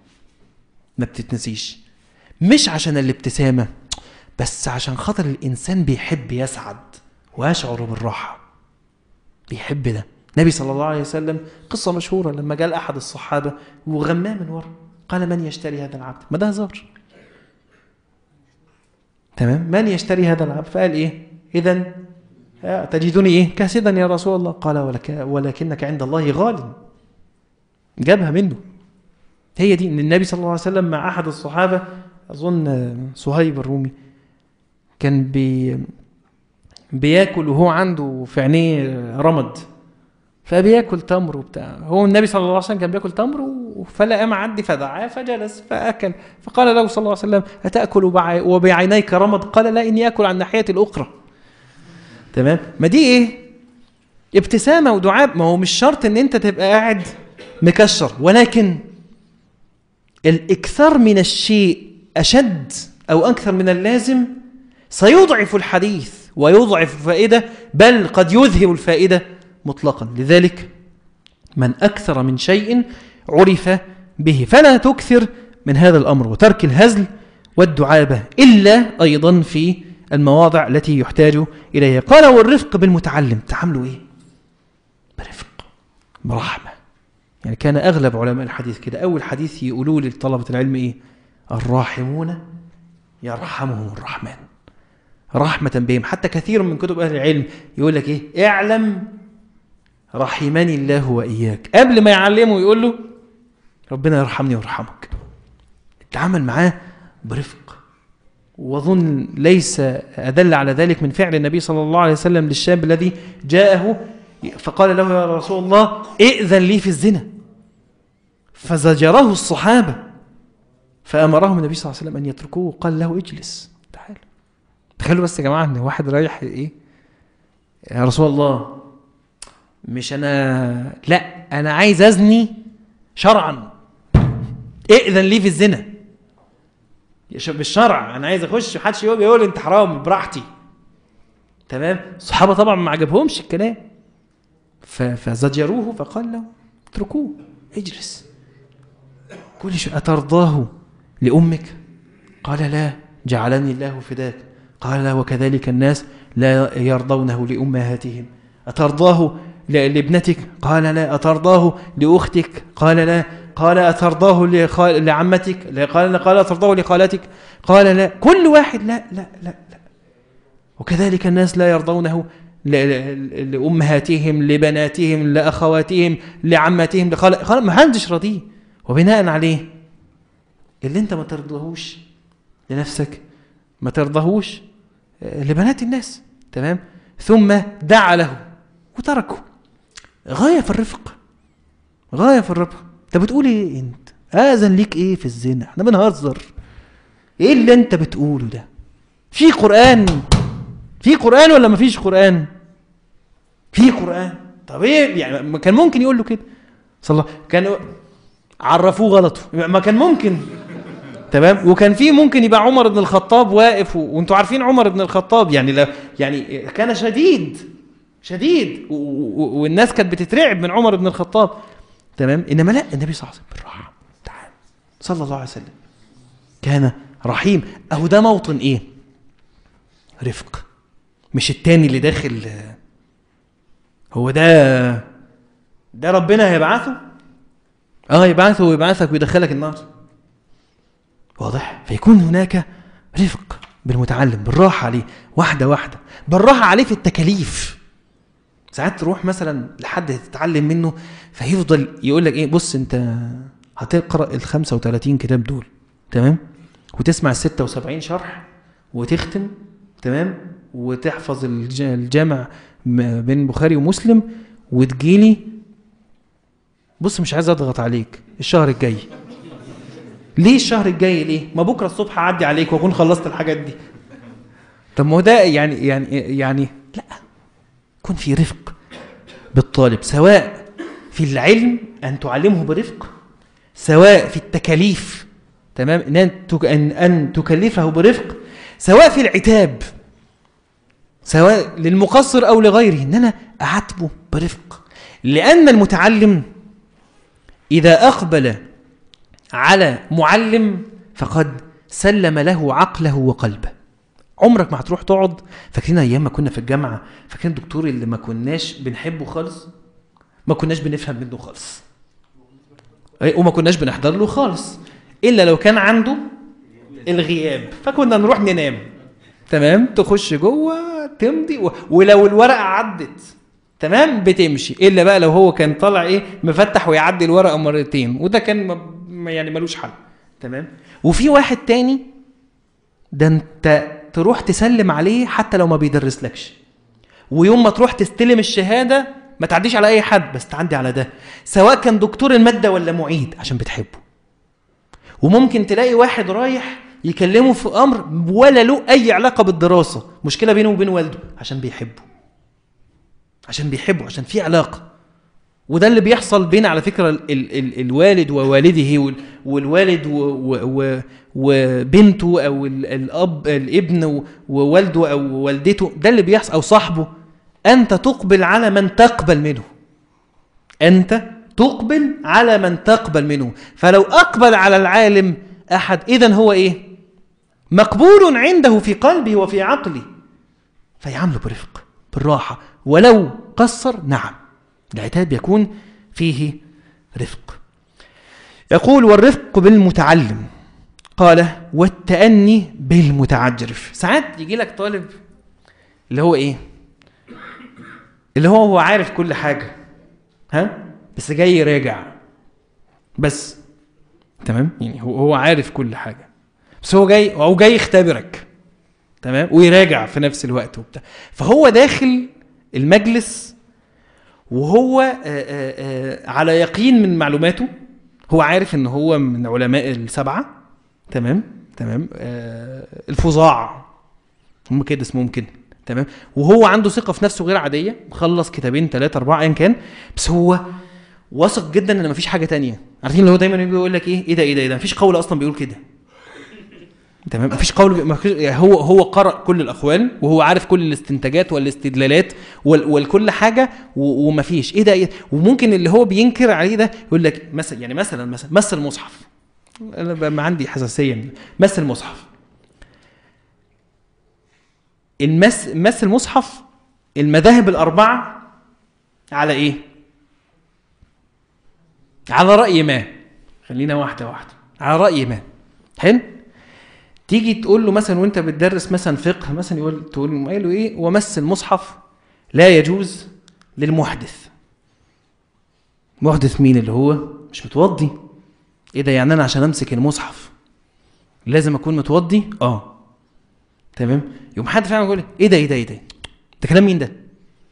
ما بتتنسيش مش عشان الابتسامة بس عشان خاطر الإنسان بيحب يسعد ويشعر بالراحة بيحب ده النبي صلى الله عليه وسلم قصة مشهورة لما جاء أحد الصحابة وغماه من ورا قال من يشتري هذا العبد ما ده هزار تمام من يشتري هذا العبد فقال إيه إذا تجدني إيه كاسدا يا رسول الله قال ولك ولكنك عند الله غال جابها منه هي دي ان النبي صلى الله عليه وسلم مع احد الصحابه اظن صهيب الرومي كان بي بياكل وهو عنده في عينيه رمد فبياكل تمر وبتاع هو النبي صلى الله عليه وسلم كان بياكل تمر فلقى معدي فدعاه فجلس فاكل فقال له صلى الله عليه وسلم اتاكل وبع- وبعينيك رمد قال لا اني اكل عن ناحيه الاخرى تمام ما دي ايه ابتسامه ودعاء ما هو مش شرط ان انت تبقى قاعد مكشر ولكن الاكثار من الشيء اشد او اكثر من اللازم سيضعف الحديث ويضعف الفائده بل قد يذهب الفائده مطلقا لذلك من اكثر من شيء عرف به فلا تكثر من هذا الامر وترك الهزل والدعابه الا ايضا في المواضع التي يحتاج اليها قال والرفق بالمتعلم تعاملوا ايه برفق برحمة يعني كان أغلب علماء الحديث كده أول حديث يقولوا لطلبة العلم إيه الراحمون يرحمهم الرحمن رحمة بهم حتى كثير من كتب أهل العلم يقول لك إيه اعلم رحمني الله وإياك قبل ما يعلمه يقول له ربنا يرحمني ويرحمك التعامل معاه برفق وظن ليس أدل على ذلك من فعل النبي صلى الله عليه وسلم للشاب الذي جاءه فقال له يا رسول الله ائذن لي في الزنا فزجره الصحابة فأمرهم النبي صلى الله عليه وسلم أن يتركوه قال له اجلس تعال تخيلوا بس يا جماعة أن واحد رايح إيه يا رسول الله مش أنا لا أنا عايز أزني شرعا ائذن لي في الزنا بالشرع انا عايز اخش محدش يقول يقول انت حرام براحتي تمام الصحابه طبعا ما عجبهمش الكلام فزجروه فقال له اتركوه اجلس كل شيء اترضاه لامك قال لا جعلني الله فداك قال وكذلك الناس لا يرضونه لامهاتهم اترضاه لابنتك قال لا اترضاه لاختك قال لا قال أترضاه لعمتك قال قال أترضاه لخالتك قال لا كل واحد لا لا لا لا وكذلك الناس لا يرضونه لأمهاتهم لبناتهم لأخواتهم لعماتهم لخال ما حدش راضيه وبناء عليه اللي انت ما ترضاهوش لنفسك ما ترضاهوش لبنات الناس تمام ثم دعا له وتركه غاية في الرفق غاية في الرفق انت بتقول ايه انت اذن ليك ايه في الزنا احنا بنهزر ايه اللي انت بتقوله ده في قران في قران ولا مفيش قران في قران طب ايه يعني كان ممكن يقول له كده صلى الله كان عرفوه غلطه ما كان ممكن تمام وكان في ممكن يبقى عمر بن الخطاب واقف و... وانتوا عارفين عمر بن الخطاب يعني لا يعني كان شديد شديد و... و... والناس كانت بتترعب من عمر بن الخطاب تمام انما لا النبي صلى الله عليه وسلم بالراحه تعال صلى الله عليه وسلم كان رحيم اهو ده موطن ايه رفق مش التاني اللي داخل هو ده ده ربنا هيبعثه اه يبعثه ويبعثك ويدخلك النار واضح فيكون هناك رفق بالمتعلم بالراحه عليه واحده واحده بالراحه عليه في التكاليف ساعات تروح مثلا لحد تتعلم منه فيفضل يقول لك ايه بص انت هتقرا ال 35 كتاب دول تمام وتسمع ال 76 شرح وتختم تمام وتحفظ الجامع بين البخاري ومسلم وتجيلي بص مش عايز اضغط عليك الشهر الجاي ليه الشهر الجاي ليه ما بكره الصبح اعدي عليك واكون خلصت الحاجات دي طب ما هو ده يعني يعني يعني لا يكون في رفق بالطالب سواء في العلم أن تعلمه برفق سواء في التكاليف تمام أن أن تكلفه برفق سواء في العتاب سواء للمقصر أو لغيره إن أنا أعاتبه برفق لأن المتعلم إذا أقبل على معلم فقد سلم له عقله وقلبه عمرك ما هتروح تقعد فاكرين ايام ما كنا في الجامعه فاكرين الدكتور اللي ما كناش بنحبه خالص ما كناش بنفهم منه خالص وما كناش بنحضر له خالص الا لو كان عنده الغياب فكنا نروح ننام تمام تخش جوه تمضي و... ولو الورقه عدت تمام بتمشي الا بقى لو هو كان طالع ايه مفتح ويعدي الورقه مرتين وده كان م... يعني ملوش حل تمام وفي واحد تاني ده انت تروح تسلم عليه حتى لو ما بيدرسلكش ويوم ما تروح تستلم الشهاده ما تعديش على اي حد بس تعدي على ده سواء كان دكتور الماده ولا معيد عشان بتحبه وممكن تلاقي واحد رايح يكلمه في امر ولا له اي علاقه بالدراسه مشكله بينه وبين والده عشان بيحبه عشان بيحبه عشان في علاقه وده اللي بيحصل بين على فكره ال ال ال الوالد ووالده والوالد و و وبنته او الاب الابن ووالده او والدته ده اللي بيحصل او صاحبه انت تقبل على من تقبل منه انت تقبل على من تقبل منه فلو اقبل على العالم احد اذا هو ايه مقبول عنده في قلبه وفي عقله فيعامله برفق بالراحه ولو قصر نعم العتاب يكون فيه رفق يقول والرفق بالمتعلم قال والتأني بالمتعجرف ساعات يجي لك طالب اللي هو ايه اللي هو هو عارف كل حاجة ها بس جاي يراجع بس تمام يعني هو هو عارف كل حاجة بس هو جاي هو جاي يختبرك تمام ويراجع في نفس الوقت وبتاع فهو داخل المجلس وهو آآ آآ على يقين من معلوماته هو عارف ان هو من علماء السبعه تمام تمام آه الفظاع هم كده اسمهم كده تمام وهو عنده ثقه في نفسه غير عاديه مخلص كتابين ثلاثه اربعه ايا كان بس هو واثق جدا ان مفيش حاجه تانية عارفين اللي هو دايما يجي يقول لك ايه ايه ده ايه ده ايه ده مفيش قول اصلا بيقول كده تمام مفيش قول مفيش يعني هو هو قرأ كل الاقوال وهو عارف كل الاستنتاجات والاستدلالات وال- والكل حاجه و- ومفيش ايه ده ايه وممكن اللي هو بينكر عليه ده يقول لك مثلا يعني مثلا مثلا مثل المصحف انا بقى ما عندي حساسيه من- مثل المصحف المس مس المصحف المذاهب الاربعه على ايه على راي ما خلينا واحده واحده على راي ما حلو تيجي تقول له مثلا وانت بتدرس مثلا فقه مثلا يقول تقول له قايل له ايه ومس المصحف لا يجوز للمحدث محدث مين اللي هو مش متوضي ايه ده يعني انا عشان امسك المصحف لازم اكون متوضي اه تمام يقوم حد فعلا يقول لي، ايه ده ايه ده ايه ده ده كلام مين ده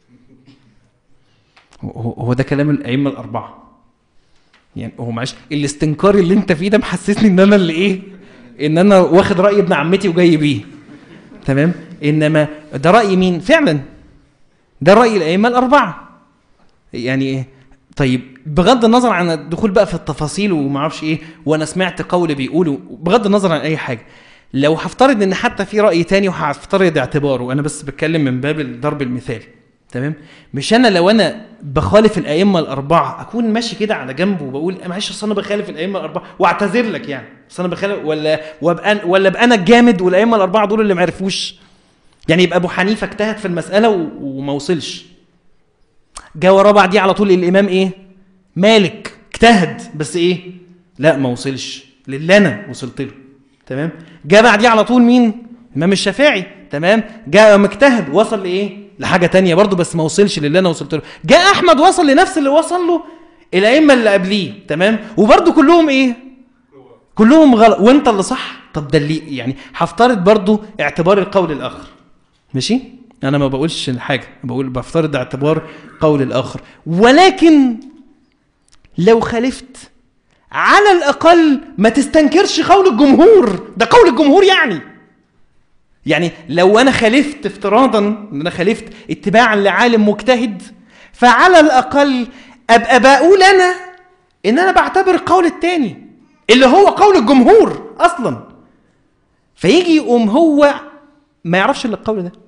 هو هو ده كلام الائمه الاربعه يعني هو معلش الاستنكار اللي انت فيه ده محسسني ان انا اللي ايه ان انا واخد راي ابن عمتي وجاي بيه تمام انما ده راي مين فعلا ده راي الائمه الاربعه يعني ايه طيب بغض النظر عن الدخول بقى في التفاصيل وما اعرفش ايه وانا سمعت قول بيقوله بغض النظر عن اي حاجه لو هفترض ان حتى في راي تاني وهفترض اعتباره انا بس بتكلم من باب ضرب المثال تمام مش انا لو انا بخالف الائمه الاربعه اكون ماشي كده على جنب وبقول معلش اصل انا بخالف الائمه الاربعه واعتذر لك يعني اصل انا بخالف ولا وابقى ولا ابقى انا الجامد والائمه الاربعه دول اللي ما عرفوش يعني يبقى ابو حنيفه اجتهد في المساله و- وما وصلش جه وراه بعديه على طول الامام ايه مالك اجتهد بس ايه لا ما وصلش للي انا وصلت له تمام جه بعديه على طول مين الامام الشافعي تمام جاء مجتهد وصل لايه لحاجه تانية برضه بس ما وصلش للي انا وصلت له جاء احمد وصل لنفس اللي وصل له الائمه اللي قبليه تمام وبرضه كلهم ايه كلهم غلط وانت اللي صح طب ده اللي يعني هفترض برضه اعتبار القول الاخر ماشي انا ما بقولش حاجه بقول بفترض اعتبار قول الاخر ولكن لو خالفت على الاقل ما تستنكرش قول الجمهور ده قول الجمهور يعني يعني لو انا خالفت افتراضا ان انا خالفت اتباعا لعالم مجتهد فعلى الاقل ابقى بقول انا ان انا بعتبر القول التاني اللي هو قول الجمهور اصلا فيجي يقوم هو ما يعرفش الا القول ده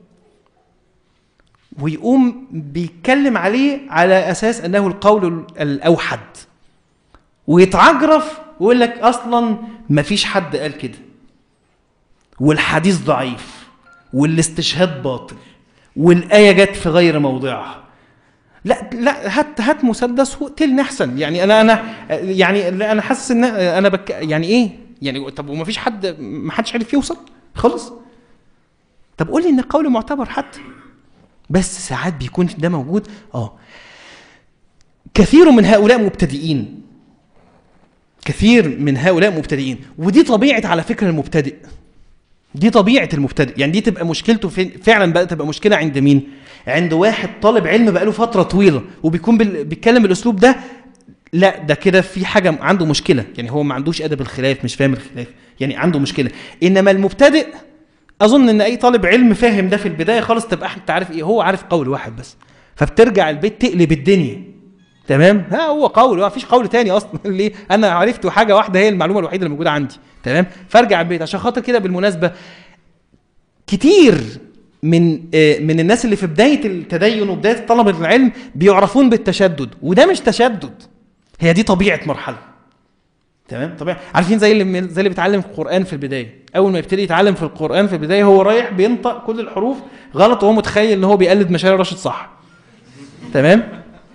ويقوم بيتكلم عليه على اساس انه القول الاوحد ويتعجرف ويقول لك اصلا ما فيش حد قال كده والحديث ضعيف والاستشهاد باطل والايه جت في غير موضعها لا لا هات هات مسدس واقتلني احسن يعني انا انا يعني لا انا حاسس ان انا بك يعني ايه يعني طب وما فيش حد ما حدش عرف يوصل خالص طب قول لي ان القول معتبر حتى بس ساعات بيكون ده موجود اه كثير من هؤلاء مبتدئين كثير من هؤلاء مبتدئين ودي طبيعه على فكره المبتدئ دي طبيعه المبتدئ يعني دي تبقى مشكلته فين فعلا بقى تبقى مشكله عند مين عند واحد طالب علم بقاله فتره طويله وبيكون بال... بيتكلم بالاسلوب ده لا ده كده في حاجه عنده مشكله يعني هو ما عندوش ادب الخلاف مش فاهم الخلاف يعني عنده مشكله انما المبتدئ اظن ان اي طالب علم فاهم ده في البدايه خالص تبقى انت عارف ايه هو عارف قول واحد بس فبترجع البيت تقلب الدنيا تمام ها هو قول ما فيش قول تاني اصلا ليه انا عرفت حاجه واحده هي المعلومه الوحيده اللي موجوده عندي تمام فارجع البيت عشان خاطر كده بالمناسبه كتير من آه، من الناس اللي في بدايه التدين وبدايه طلبه العلم بيعرفون بالتشدد وده مش تشدد هي دي طبيعه مرحله تمام طبيعي عارفين زي اللي زي اللي بيتعلم في القران في البدايه اول ما يبتدي يتعلم في القران في البدايه هو رايح بينطق كل الحروف غلط وهو متخيل ان هو بيقلد مشاري راشد صح تمام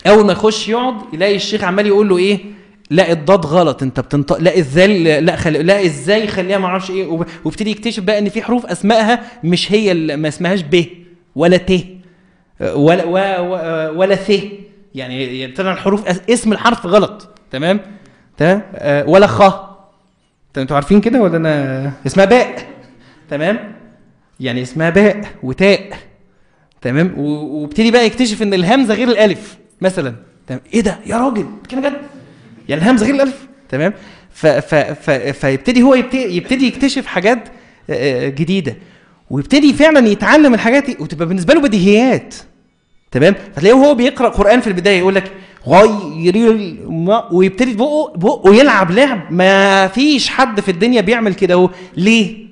اول ما يخش يقعد يلاقي الشيخ عمال يقول له ايه لا الضاد غلط انت بتنطق لا الذال لا خل... لا ازاي خليها ما اعرفش ايه وب- وابتدي يكتشف بقى ان في حروف اسمائها مش هي ال- ما اسمهاش ب ولا ت ولا و... و... ولا ث يعني يعني طلع الحروف أس- اسم الحرف غلط تمام تمام آه، ولا خ طب انتوا عارفين كده ولا انا اسمها باء تمام يعني اسمها باء وتاء تمام و- وابتدي بقى يكتشف ان الهمزه غير الالف مثلا تمام ايه ده يا راجل كده جد يعني الهمزه غير الالف تمام ف ف ف فيبتدي هو يبتدي, يبتدي يكتشف حاجات آه، جديده ويبتدي فعلا يتعلم الحاجات دي وتبقى بالنسبه له بديهيات تمام فتلاقيه وهو بيقرا قران في البدايه يقول لك غير الم- ويبتدي بقه بقه يلعب لعب ما فيش حد في الدنيا بيعمل كده هو ليه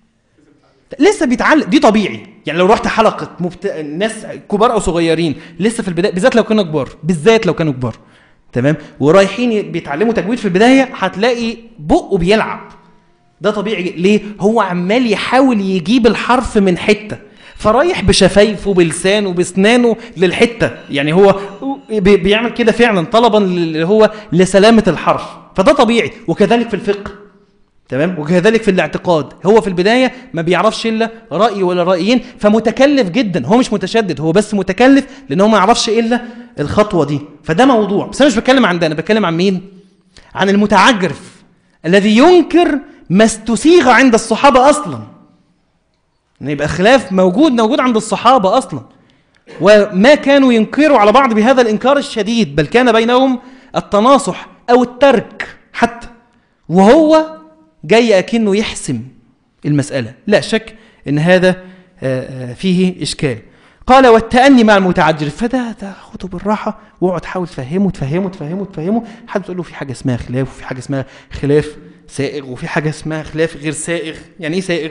لسه بيتعلم دي طبيعي يعني لو رحت حلقه مبت... ناس كبار او صغيرين لسه في البدايه بالذات لو كانوا كبار بالذات لو كانوا كبار تمام ورايحين بيتعلموا تجويد في البدايه هتلاقي بقه بيلعب ده طبيعي ليه هو عمال يحاول يجيب الحرف من حته فرايح بشفايفه بلسانه بسنانه للحته يعني هو بي- بيعمل كده فعلا طلبا اللي هو لسلامه الحرف فده طبيعي وكذلك في الفقه تمام وكذلك في الاعتقاد هو في البدايه ما بيعرفش الا راي ولا رايين فمتكلف جدا هو مش متشدد هو بس متكلف لان هو ما يعرفش الا الخطوه دي فده موضوع بس انا مش بتكلم عن ده انا بتكلم عن مين عن المتعجرف الذي ينكر ما استسيغ عند الصحابه اصلا ان يبقى خلاف موجود موجود عند الصحابه اصلا وما كانوا ينكروا على بعض بهذا الانكار الشديد بل كان بينهم التناصح او الترك حتى وهو جاي اكنه يحسم المساله لا شك ان هذا آه، آه، فيه اشكال قال والتأني مع المتعجرف فده ده خده بالراحه واقعد حاول تفهمه تفهمه تفهمه تفهمه حد تقول له في حاجه اسمها خلاف وفي حاجه اسمها خلاف سائغ وفي حاجه اسمها خلاف غير سائغ يعني ايه سائغ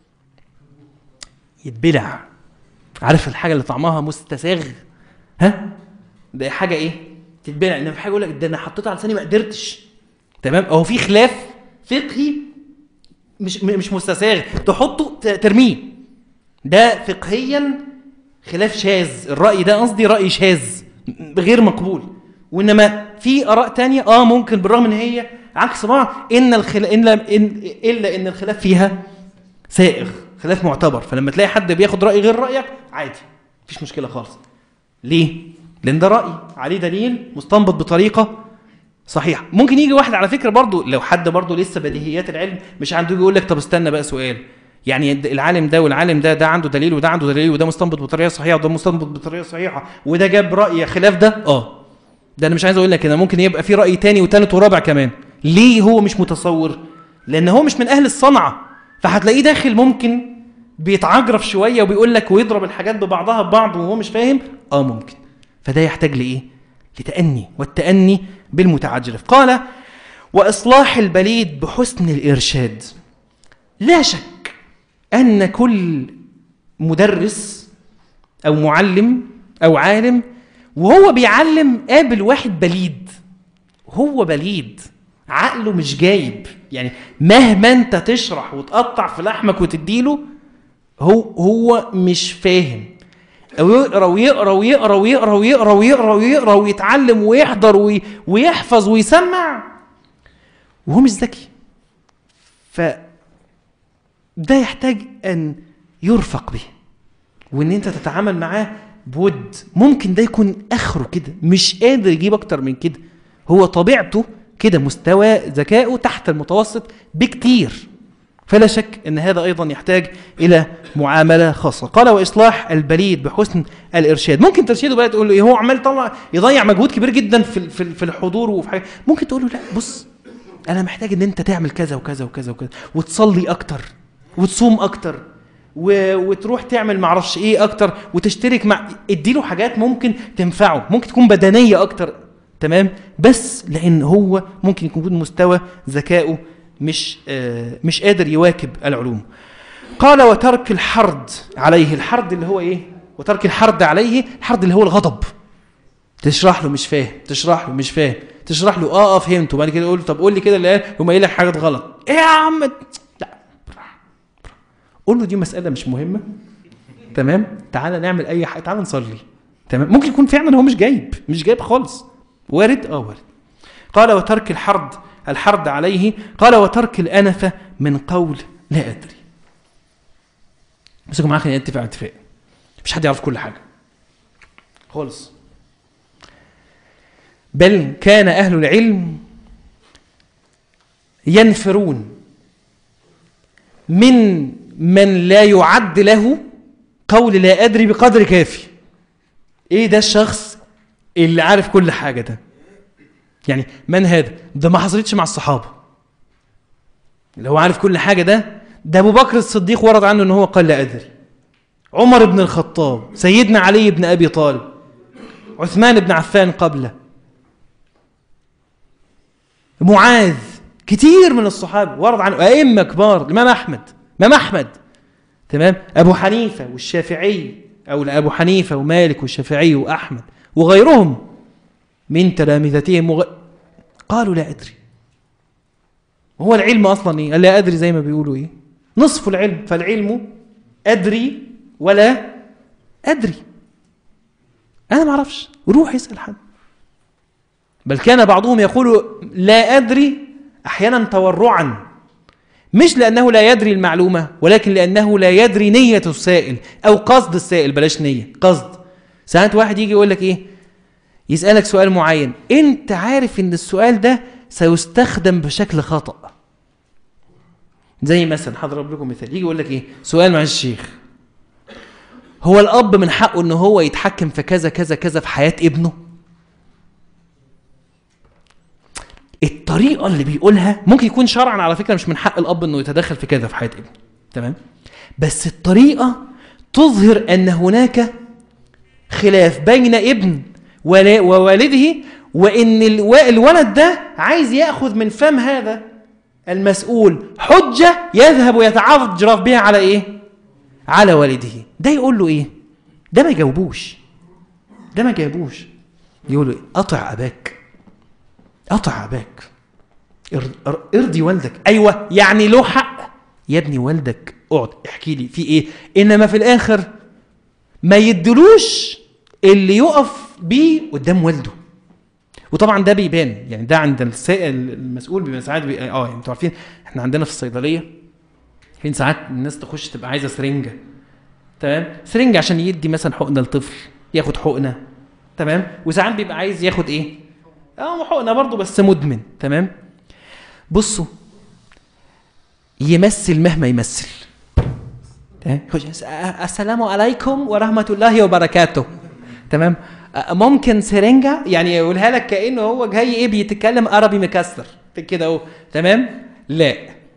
يتبلع عارف الحاجه اللي طعمها مستساغ ها ده حاجه ايه تتبلع انما في حاجه يقول لك ده انا حطيتها على لساني ما قدرتش تمام اهو في خلاف فقهي مش م- مش مستساغ تحطه ت- ترميه ده فقهيا خلاف شاذ الراي ده قصدي راي شاذ م- غير مقبول وانما في اراء تانية اه ممكن بالرغم ان هي عكس بعض ان الخل... إن... إن... الا ان الخلاف فيها سائغ خلاف معتبر فلما تلاقي حد بياخد راي غير رايك عادي مفيش مشكله خالص ليه لان ده راي عليه دليل مستنبط بطريقه صحيحه ممكن يجي واحد على فكره برضو لو حد برضو لسه بديهيات العلم مش عنده يجي يقول لك طب استنى بقى سؤال يعني الد- العالم ده والعالم ده ده عنده دليل وده عنده دليل وده مستنبط بطريقه صحيحه وده مستنبط بطريقه صحيحه وده جاب راي خلاف ده اه ده انا مش عايز اقول لك كده ممكن يبقى في راي تاني وتالت ورابع كمان ليه هو مش متصور لان هو مش من اهل الصنعه فهتلاقيه داخل ممكن بيتعجرف شويه وبيقول لك ويضرب الحاجات ببعضها ببعض وهو مش فاهم اه ممكن فده يحتاج لايه لتأني والتأني بالمتعجرف قال وإصلاح البليد بحسن الإرشاد لا شك أن كل مدرس أو معلم أو عالم وهو بيعلم قابل واحد بليد هو بليد عقله مش جايب يعني مهما انت تشرح وتقطع في لحمك وتديله هو هو مش فاهم او يقرا ويقرا ويقرا ويقرا ويقرا ويقرا ويقرا ويتعلم ويحضر وي- ويحفظ ويسمع وهو مش ذكي ف ده يحتاج ان يرفق به وان انت تتعامل معاه بود ممكن ده يكون اخره كده مش قادر يجيب اكتر من كده هو طبيعته كده مستوى ذكائه تحت المتوسط بكتير فلا شك ان هذا ايضا يحتاج الى معامله خاصه قال واصلاح البليد بحسن الارشاد ممكن ترشيده بقى تقول له ايه هو عمال يطلع يضيع مجهود كبير جدا في ال- في ال- في الحضور وفي حاجه ممكن تقول له لا بص انا محتاج ان انت تعمل كذا وكذا وكذا وكذا وتصلي اكتر وتصوم اكتر و... وتروح تعمل معرفش ايه اكتر وتشترك مع اديله حاجات ممكن تنفعه ممكن تكون بدنيه اكتر تمام بس لان هو ممكن يكون مستوى ذكائه مش آه مش قادر يواكب العلوم قال وترك الحرد عليه الحرد اللي هو ايه وترك الحرد عليه الحرد اللي هو الغضب تشرح له مش فاهم تشرح له مش فاهم تشرح له اه اه فهمت وبعد كده يقول له طب قول لي كده اللي قال يقوم قايل لك حاجات غلط ايه يا عم لا قول له دي مساله مش مهمه تمام تعالى نعمل اي حاجه تعالى نصلي تمام ممكن يكون فعلا هو مش جايب مش جايب خالص وارد اه وارد قال وترك الحرد الحرد عليه قال وترك الأنفة من قول لا أدري بس يا جماعة خلينا نتفق على اتفاق مش حد يعرف كل حاجة خالص بل كان أهل العلم ينفرون من من لا يعد له قول لا أدري بقدر كافي إيه ده الشخص اللي عارف كل حاجة ده يعني من هذا ده ما حصلتش مع الصحابة اللي هو عارف كل حاجة ده ده أبو بكر الصديق ورد عنه أنه هو قال لا أدري عمر بن الخطاب سيدنا علي بن أبي طالب عثمان بن عفان قبله معاذ كتير من الصحابة ورد عنه أئمة كبار الإمام أحمد إمام أحمد تمام أبو حنيفة والشافعي أو أبو حنيفة ومالك والشافعي وأحمد وغيرهم من تلامذتهم وغ... قالوا لا أدري هو العلم أصلا إيه؟ لا أدري زي ما بيقولوا إيه نصف العلم فالعلم أدري ولا أدري أنا ما أعرفش روح اسأل حد بل كان بعضهم يقول لا أدري أحيانا تورعا مش لأنه لا يدري المعلومة ولكن لأنه لا يدري نية السائل أو قصد السائل بلاش نية قصد ساعات واحد يجي يقول لك إيه يسألك سؤال معين أنت عارف إن السؤال ده سيستخدم بشكل خطأ زي مثلا هضرب لكم مثال يجي يقول لك إيه سؤال مع الشيخ هو الأب من حقه إن هو يتحكم في كذا كذا كذا في حياة ابنه الطريقه اللي بيقولها ممكن يكون شرعا على فكره مش من حق الاب انه يتدخل في كذا في حياه ابنه تمام بس الطريقه تظهر ان هناك خلاف بين ابن ووالده وان الولد ده عايز ياخذ من فم هذا المسؤول حجه يذهب ويتعرف بها على ايه على والده ده يقول له ايه ده ما يجاوبوش ده ما يجاوبوش يقول له إيه؟ اطع اباك اطع اباك ارضي والدك ايوه يعني له حق يا ابني والدك اقعد احكي لي في ايه انما في الاخر ما يدلوش اللي يقف بيه قدام والده وطبعا ده بيبان يعني ده عند السائل المسؤول بيبقى ساعات بي... اه يعني انتوا عارفين احنا عندنا في الصيدليه فين ساعات الناس تخش تبقى عايزه سرنجه تمام سرنجه عشان يدي مثلا حقنه لطفل ياخد حقنه تمام وساعات بيبقى عايز ياخد ايه اه حقنه برضه بس مدمن تمام بصوا يمثل مهما يمثل السلام عليكم ورحمة الله وبركاته تمام ممكن سرنجة يعني يقولها لك كأنه هو جاي ايه بيتكلم عربي مكسر كده اهو تمام لا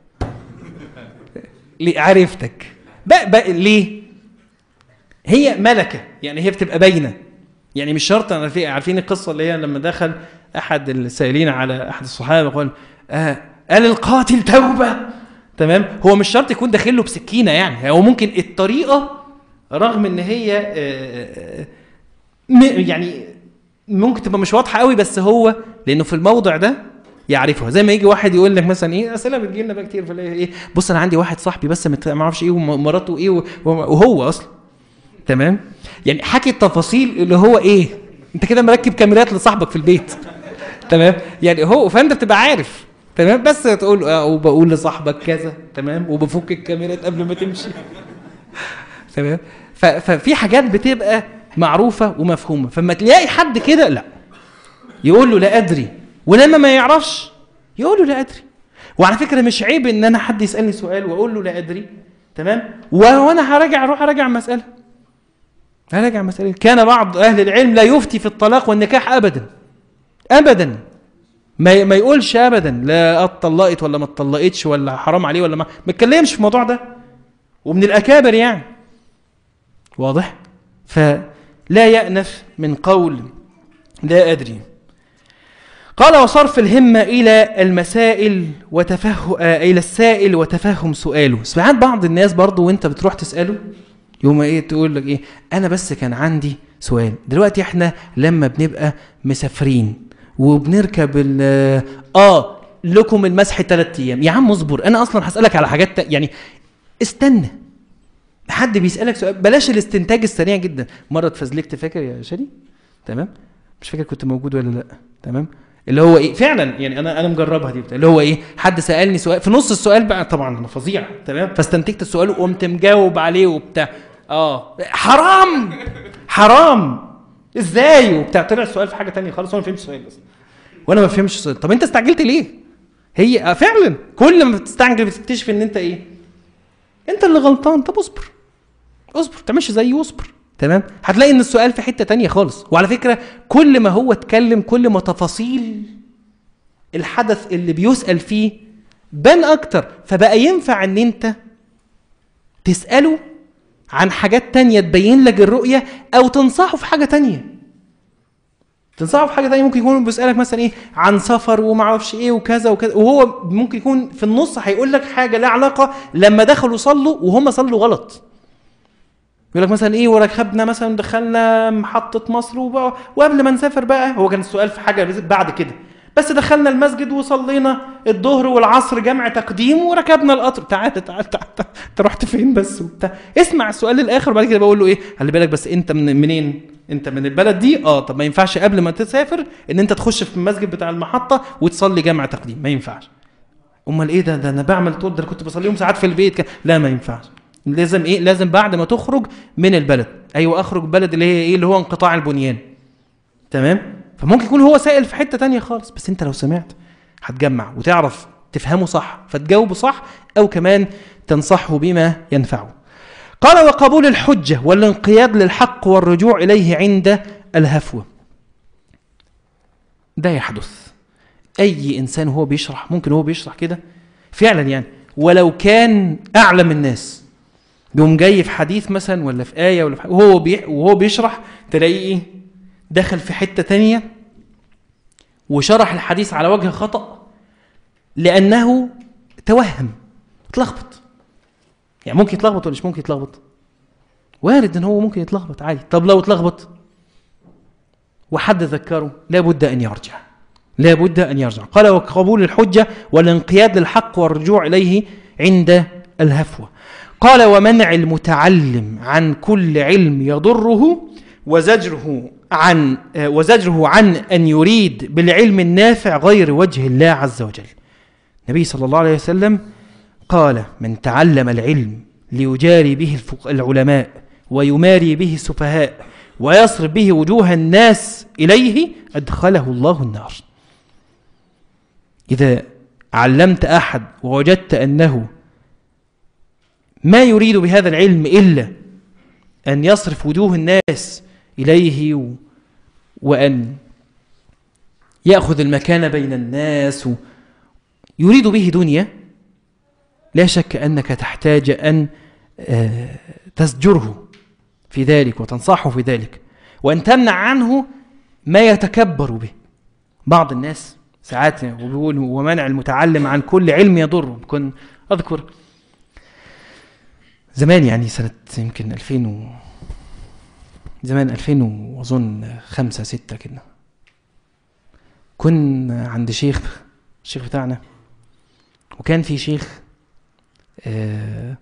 عرفتك بقى بقى ليه هي ملكة يعني هي بتبقى باينة يعني مش شرط انا عارفين القصة اللي هي لما دخل احد السائلين على احد الصحابة قال آه قال القاتل توبة تمام هو مش شرط يكون داخل له بسكينة يعني هو ممكن الطريقة رغم ان هي آه يعني ممكن تبقى مش واضحة قوي بس هو لانه في الموضع ده يعرفها زي ما يجي واحد يقول لك مثلا ايه اسئله بتجي لنا بقى كتير في ايه بص انا عندي واحد صاحبي بس ما اعرفش ايه ومراته ايه وهو اصلا تمام يعني حكي التفاصيل اللي هو ايه انت كده مركب كاميرات لصاحبك في البيت تمام يعني هو فانت بتبقى عارف تمام بس تقول اه وبقول لصاحبك كذا تمام وبفك الكاميرات قبل ما تمشي تمام ففي حاجات بتبقى معروفة ومفهومة فما تلاقي حد كده لا يقول له لا أدري ولما ما يعرفش يقول له لا أدري وعلى فكرة مش عيب إن أنا حد يسألني سؤال وأقول له لا أدري تمام وأنا هراجع أروح أراجع مسألة هراجع مسألة كان بعض أهل العلم لا يفتي في الطلاق والنكاح أبدا أبدا ما ما يقولش ابدا لا اتطلقت ولا ما اتطلقتش ولا حرام عليه ولا ما ما اتكلمش في الموضوع ده ومن الاكابر يعني واضح فلا يأنف من قول لا أدري قال وصرف الهمة إلى المسائل وتفهم إلى السائل وتفهم سؤاله ساعات بعض الناس برضو وانت بتروح تسأله يوم ايه تقول لك ايه انا بس كان عندي سؤال دلوقتي احنا لما بنبقى مسافرين وبنركب ال اه لكم المسح ثلاث ايام يا عم اصبر انا اصلا هسالك على حاجات يعني استنى حد بيسالك سؤال بلاش الاستنتاج السريع جدا مره اتفزلكت فاكر يا شادي تمام مش فاكر كنت موجود ولا لا تمام اللي هو ايه فعلا يعني انا انا مجربها دي بتاع. اللي هو ايه حد سالني سؤال في نص السؤال بقى طبعا انا فظيع تمام فاستنتجت السؤال وقمت مجاوب عليه وبتاع اه حرام حرام ازاي وبتاع طلع السؤال في حاجه تانية خالص وانا ما فهمتش السؤال اصلا وانا ما فهمتش السؤال طب انت استعجلت ليه هي آه فعلا كل ما بتستعجل بتكتشف ان انت ايه انت اللي غلطان طب اصبر اصبر ما تعملش زيي واصبر تمام هتلاقي ان السؤال في حته تانية خالص وعلى فكره كل ما هو اتكلم كل ما تفاصيل الحدث اللي بيسال فيه بان اكتر فبقى ينفع ان انت تساله عن حاجات تانية تبين لك الرؤيه او تنصحه في حاجه تانية تنصحه في حاجه تانية ممكن يكون بيسالك مثلا ايه عن سفر وما اعرفش ايه وكذا وكذا وهو ممكن يكون في النص هيقول لك حاجه لها علاقه لما دخلوا صلوا وهم صلوا غلط يقول لك مثلا ايه وركبنا مثلا دخلنا محطه مصر وبقى وقبل ما نسافر بقى هو كان السؤال في حاجه بعد كده بس دخلنا المسجد وصلينا الظهر والعصر جمع تقديم وركبنا القطر تعال تعال تعال تعال. انت رحت فين بس وبتاع اسمع السؤال للاخر وبعد كده بقول له ايه خلي بالك بس انت من منين انت من البلد دي اه طب ما ينفعش قبل ما تسافر ان انت تخش في المسجد بتاع المحطه وتصلي جمع تقديم ما ينفعش امال ايه ده ده انا بعمل طول ده أنا كنت بصليهم ساعات في البيت كده. لا ما ينفعش لازم ايه لازم بعد ما تخرج من البلد ايوه اخرج بلد اللي هي ايه اللي هو انقطاع البنيان تمام فممكن يكون هو سائل في حته تانية خالص بس انت لو سمعت هتجمع وتعرف تفهمه صح فتجاوبه صح او كمان تنصحه بما ينفعه قال وقبول الحجه والانقياد للحق والرجوع اليه عند الهفوه ده يحدث اي انسان وهو بيشرح ممكن هو بيشرح كده فعلا يعني ولو كان اعلم الناس يقوم جاي في حديث مثلا ولا في ايه ولا في وهو بي... وهو بيشرح تلاقيه ايه دخل في حته تانية وشرح الحديث على وجه خطا لانه توهم اتلخبط يعني ممكن يتلخبط ولا مش ممكن يتلخبط وارد ان هو ممكن يتلخبط عادي طب لو اتلخبط وحد ذكره لابد ان يرجع لابد ان يرجع قال وقبول الحجه والانقياد للحق والرجوع اليه عند الهفوه قال ومنع المتعلم عن كل علم يضره وزجره عن وزجره عن ان يريد بالعلم النافع غير وجه الله عز وجل. النبي صلى الله عليه وسلم قال من تعلم العلم ليجاري به الفق- العلماء ويماري به السفهاء ويصرف به وجوه الناس اليه ادخله الله النار. اذا علمت احد ووجدت انه ما يريد بهذا العلم الا ان يصرف وجوه الناس اليه و... وان ياخذ المكان بين الناس و... يريد به دنيا لا شك انك تحتاج ان آه، تزجره في ذلك وتنصحه في ذلك وان تمنع عنه ما يتكبر به بعض الناس ساعات وبيقول ومنع المتعلم عن كل علم يضره كن اذكر زمان يعني سنة يمكن 2000 و زمان 2000 واظن خمسة ستة كده كنا عند شيخ الشيخ بتاعنا وكان في شيخ آه،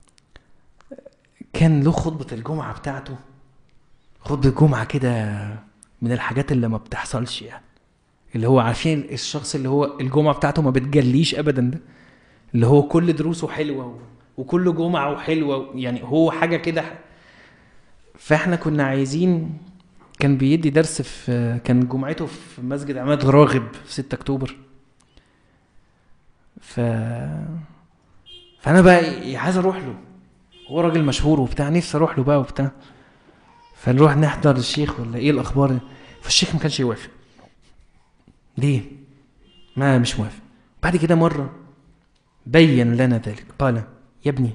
كان له خطبة الجمعة بتاعته خطبة جمعة كده من الحاجات اللي ما بتحصلش يعني اللي هو عارفين الشخص اللي هو الجمعة بتاعته ما بتجليش أبدا ده اللي هو كل دروسه حلوة و... وكل جمعة وحلوة يعني هو حاجة كده فاحنا كنا عايزين كان بيدي درس في كان جمعته في مسجد عماد راغب في 6 اكتوبر ف فانا بقى عايز اروح له هو راجل مشهور وبتاع نفسي اروح له بقى وبتاع فنروح نحضر الشيخ ولا ايه الاخبار فالشيخ ما كانش يوافق ليه ما مش موافق بعد كده مره بين لنا ذلك قال يا ابني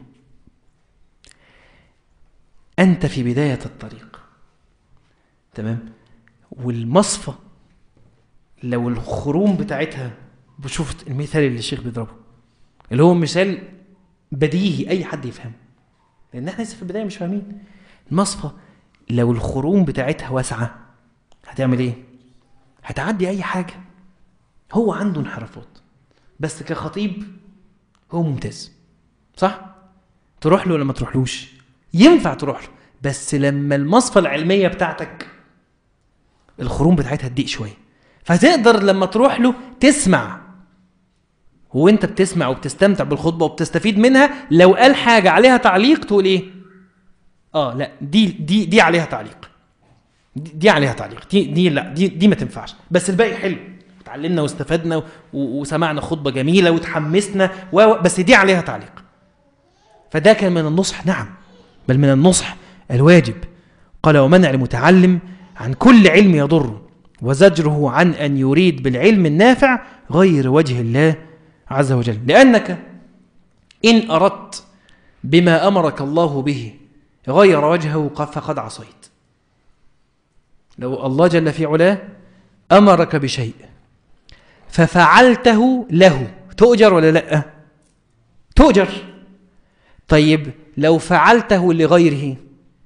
أنت في بداية الطريق تمام والمصفى لو الخروم بتاعتها بشوف المثال اللي الشيخ بيضربه اللي هو مثال بديهي أي حد يفهمه لأن احنا لسه في البداية مش فاهمين المصفى لو الخروم بتاعتها واسعة هتعمل ايه؟ هتعدي أي حاجة هو عنده انحرافات بس كخطيب هو ممتاز صح؟ تروح له ولا ما تروحلوش؟ ينفع تروح له بس لما المصفى العلميه بتاعتك الخروم بتاعتها تضيق شويه فتقدر لما تروح له تسمع وانت بتسمع وبتستمتع بالخطبه وبتستفيد منها لو قال حاجه عليها تعليق تقول ايه اه لا دي دي دي عليها تعليق دي, دي عليها تعليق دي دي لا دي دي ما تنفعش بس الباقي حلو اتعلمنا واستفدنا و- وسمعنا خطبه جميله وتحمسنا و- و- بس دي عليها تعليق فده كان من النصح نعم بل من النصح الواجب قال ومنع المتعلم عن كل علم يضره وزجره عن ان يريد بالعلم النافع غير وجه الله عز وجل لانك ان اردت بما امرك الله به غير وجهه ق- فقد عصيت لو الله جل في علاه امرك بشيء ففعلته له تؤجر ولا لا تؤجر طيب لو فعلته لغيره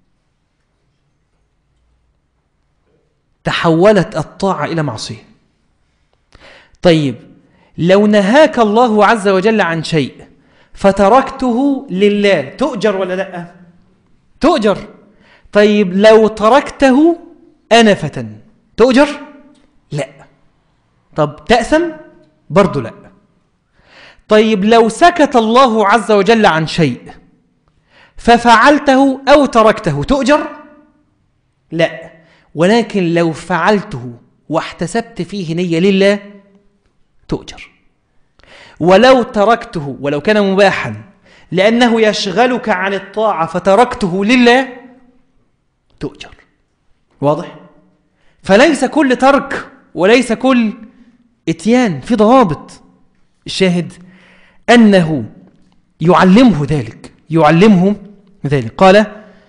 تحولت الطاعة إلى معصية طيب لو نهاك الله عز وجل عن شيء فتركته لله تؤجر ولا لا تؤجر طيب لو تركته أنفة تؤجر لا طب تأثم برضو لا طيب لو سكت الله عز وجل عن شيء ففعلته أو تركته تؤجر لا ولكن لو فعلته واحتسبت فيه نية لله تؤجر ولو تركته ولو كان مباحا لأنه يشغلك عن الطاعة فتركته لله تؤجر واضح؟ فليس كل ترك وليس كل اتيان في ضوابط الشاهد أنه يعلمه ذلك يعلمه ذلك قال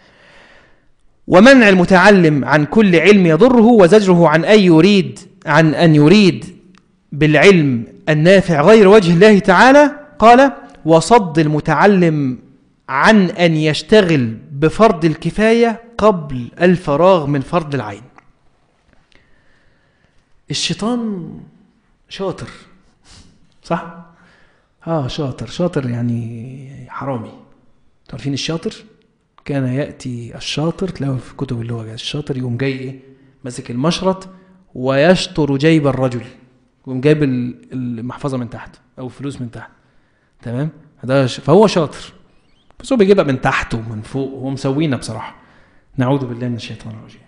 ومنع المتعلم عن كل علم يضره وزجره عن أن يريد عن أن يريد بالعلم النافع غير وجه الله تعالى قال وصد المتعلم عن أن يشتغل بفرض الكفاية قبل الفراغ من فرض العين الشيطان شاطر صح؟ اه شاطر شاطر يعني حرامي عارفين الشاطر كان ياتي الشاطر تلاقوا في كتب اللغه الشاطر يقوم جاي ايه ماسك المشرط ويشطر جيب الرجل يقوم جايب ال- المحفظه من تحت او فلوس من تحت تمام ده ش... فهو شاطر بس هو بيجيبها من تحت ومن فوق هو مسوينا بصراحه نعوذ بالله من الشيطان الرجيم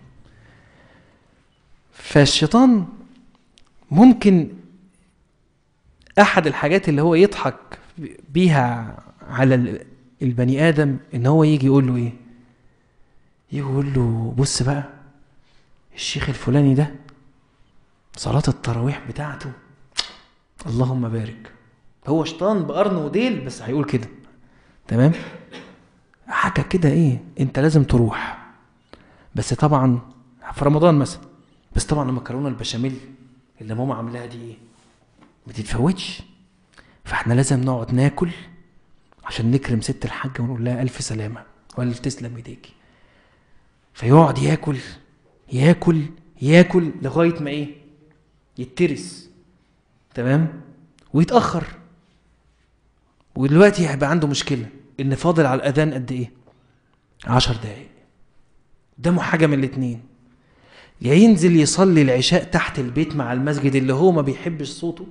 فالشيطان ممكن احد الحاجات اللي هو يضحك بيها على ال- البني ادم ان هو يجي يقول له ايه يجي يقول له بص بقى الشيخ الفلاني ده صلاة التراويح بتاعته اللهم بارك هو شيطان بقرن وديل بس هيقول كده تمام حكى كده ايه انت لازم تروح بس طبعا في رمضان مثلا بس طبعا المكرونه البشاميل اللي ماما عاملاها دي ايه ما تتفوتش فاحنا لازم نقعد ناكل عشان نكرم ست الحاجة ونقول لها ألف سلامة ولا تسلم ايديكي فيقعد ياكل ياكل ياكل لغاية ما ايه يترس تمام ويتأخر ودلوقتي هيبقى عنده مشكلة إن فاضل على الأذان قد إيه؟ عشر دقايق قدامه حاجة من الاتنين يا ينزل يصلي العشاء تحت البيت مع المسجد اللي هو ما بيحبش صوته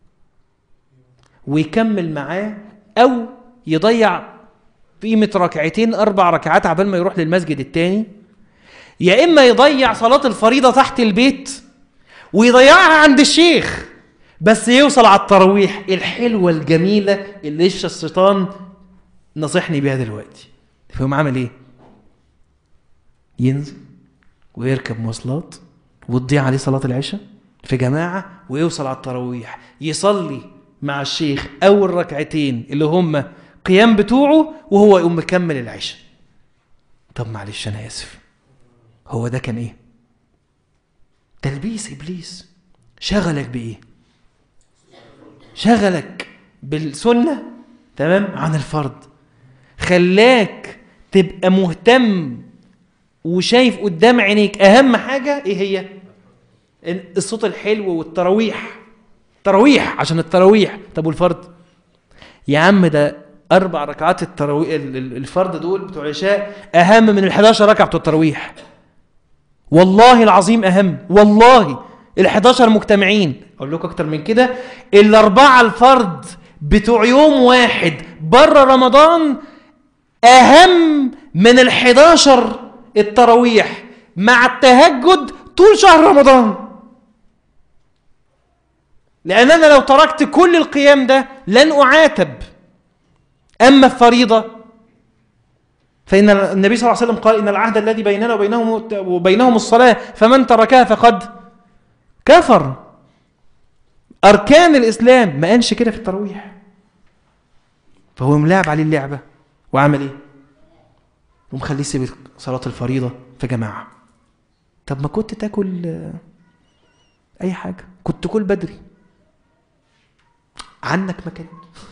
ويكمل معاه او يضيع قيمة ركعتين اربع ركعات عبال ما يروح للمسجد التاني يا اما يضيع صلاة الفريضة تحت البيت ويضيعها عند الشيخ بس يوصل على التراويح الحلوة الجميلة اللي لسه الشيطان نصحني بيها دلوقتي فيقوم عامل ايه ينزل ويركب مواصلات وتضيع عليه صلاة العشاء في جماعة ويوصل على التراويح يصلي مع الشيخ أول ركعتين اللي هم قيام بتوعه وهو يقوم مكمل العشاء طب معلش أنا آسف هو ده كان إيه؟ تلبيس إبليس شغلك بإيه؟ شغلك بالسنة تمام عن الفرض خلاك تبقى مهتم وشايف قدام عينيك اهم حاجه ايه هي إن الصوت الحلو والتراويح تراويح عشان التراويح طب والفرض يا عم ده أربع ركعات التراويح الفرد دول بتوع العشاء أهم من ال 11 ركعة بتوع التراويح والله العظيم أهم والله ال 11 مجتمعين أقول لكم أكتر من كده الأربعة الفرد بتوع يوم واحد بره رمضان أهم من ال 11 التراويح مع التهجد طول شهر رمضان لأن أنا لو تركت كل القيام ده لن أعاتب أما الفريضة فإن النبي صلى الله عليه وسلم قال إن العهد الذي بيننا وبينهم, وبينهم الصلاة فمن تركها فقد كفر أركان الإسلام ما قالش كده في التراويح فهو ملاعب عليه اللعبة وعمل إيه؟ ومخليه يسيب صلاة الفريضة في جماعة طب ما كنت تاكل أي حاجة كنت كل بدري عنك مكان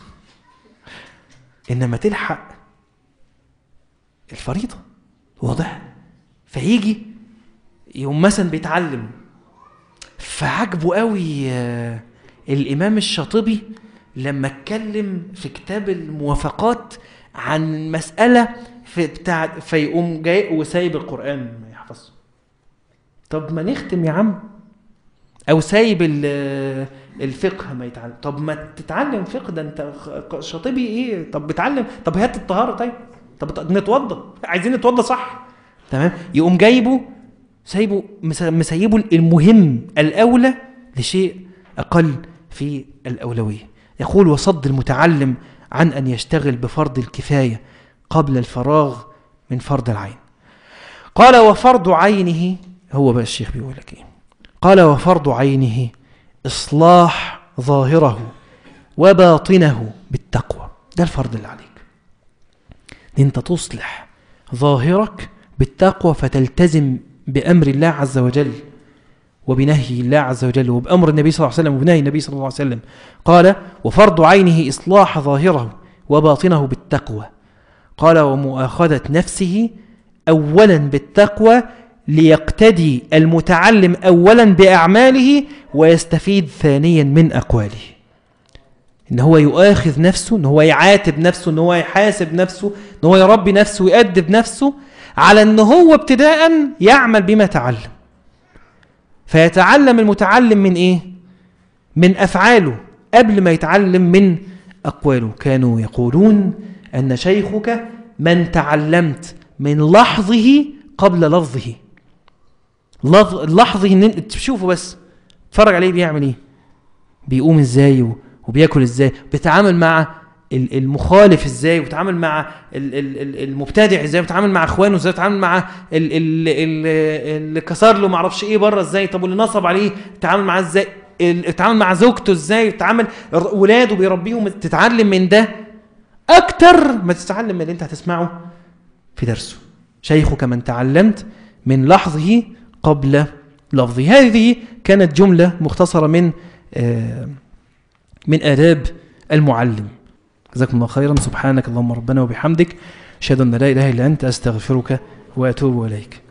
إنما تلحق الفريضة واضح فيجي يوم مثلا بيتعلم فعجبه قوي الإمام الشاطبي لما اتكلم في كتاب الموافقات عن مسألة في بتاع فيقوم جاي وسايب القرآن ما يحفظه طب ما نختم يا عم أو سايب الفقه ما يتعلم طب ما تتعلم فقه ده انت شاطبي ايه طب بتعلم طب هات الطهارة طيب طب نتوضى عايزين نتوضى صح تمام يقوم جايبه سايبه مسيبه المهم الأولى لشيء أقل في الأولوية يقول وصد المتعلم عن أن يشتغل بفرض الكفاية قبل الفراغ من فرض العين قال وفرض عينه هو بقى الشيخ بيقول لك ايه قال وفرض عينه إصلاح ظاهره وباطنه بالتقوى ده الفرض اللي عليك انت تصلح ظاهرك بالتقوى فتلتزم بأمر الله عز وجل وبنهي الله عز وجل وبأمر النبي صلى الله عليه وسلم وبنهي النبي صلى الله عليه وسلم قال وفرض عينه إصلاح ظاهره وباطنه بالتقوى قال ومؤاخذة نفسه أولا بالتقوى ليقتدي المتعلم أولا بأعماله ويستفيد ثانيا من أقواله إن هو يؤاخذ نفسه إن هو يعاتب نفسه إن هو يحاسب نفسه إن هو يربي نفسه ويأدب نفسه على إن هو ابتداء يعمل بما تعلم فيتعلم المتعلم من إيه؟ من أفعاله قبل ما يتعلم من أقواله كانوا يقولون أن شيخك من تعلمت من لحظه قبل لفظه لحظه ان تشوفه بس اتفرج عليه بيعمل ايه بيقوم ازاي وبياكل ازاي بيتعامل مع المخالف ازاي وبيتعامل مع المبتدع ازاي وبيتعامل مع اخوانه ازاي وبيتعامل مع اللي كسر له معرفش ايه بره ازاي طب واللي نصب عليه بيتعامل معاه ازاي بيتعامل مع زوجته ازاي بيتعامل ولاده بيربيهم تتعلم من ده اكتر ما تتعلم من اللي انت هتسمعه في درسه شيخك من تعلمت من لحظه قبل لفظه هذه كانت جملة مختصرة من من آداب المعلم جزاكم الله خيرا سبحانك اللهم ربنا وبحمدك أشهد أن لا إله إلا أنت أستغفرك وأتوب إليك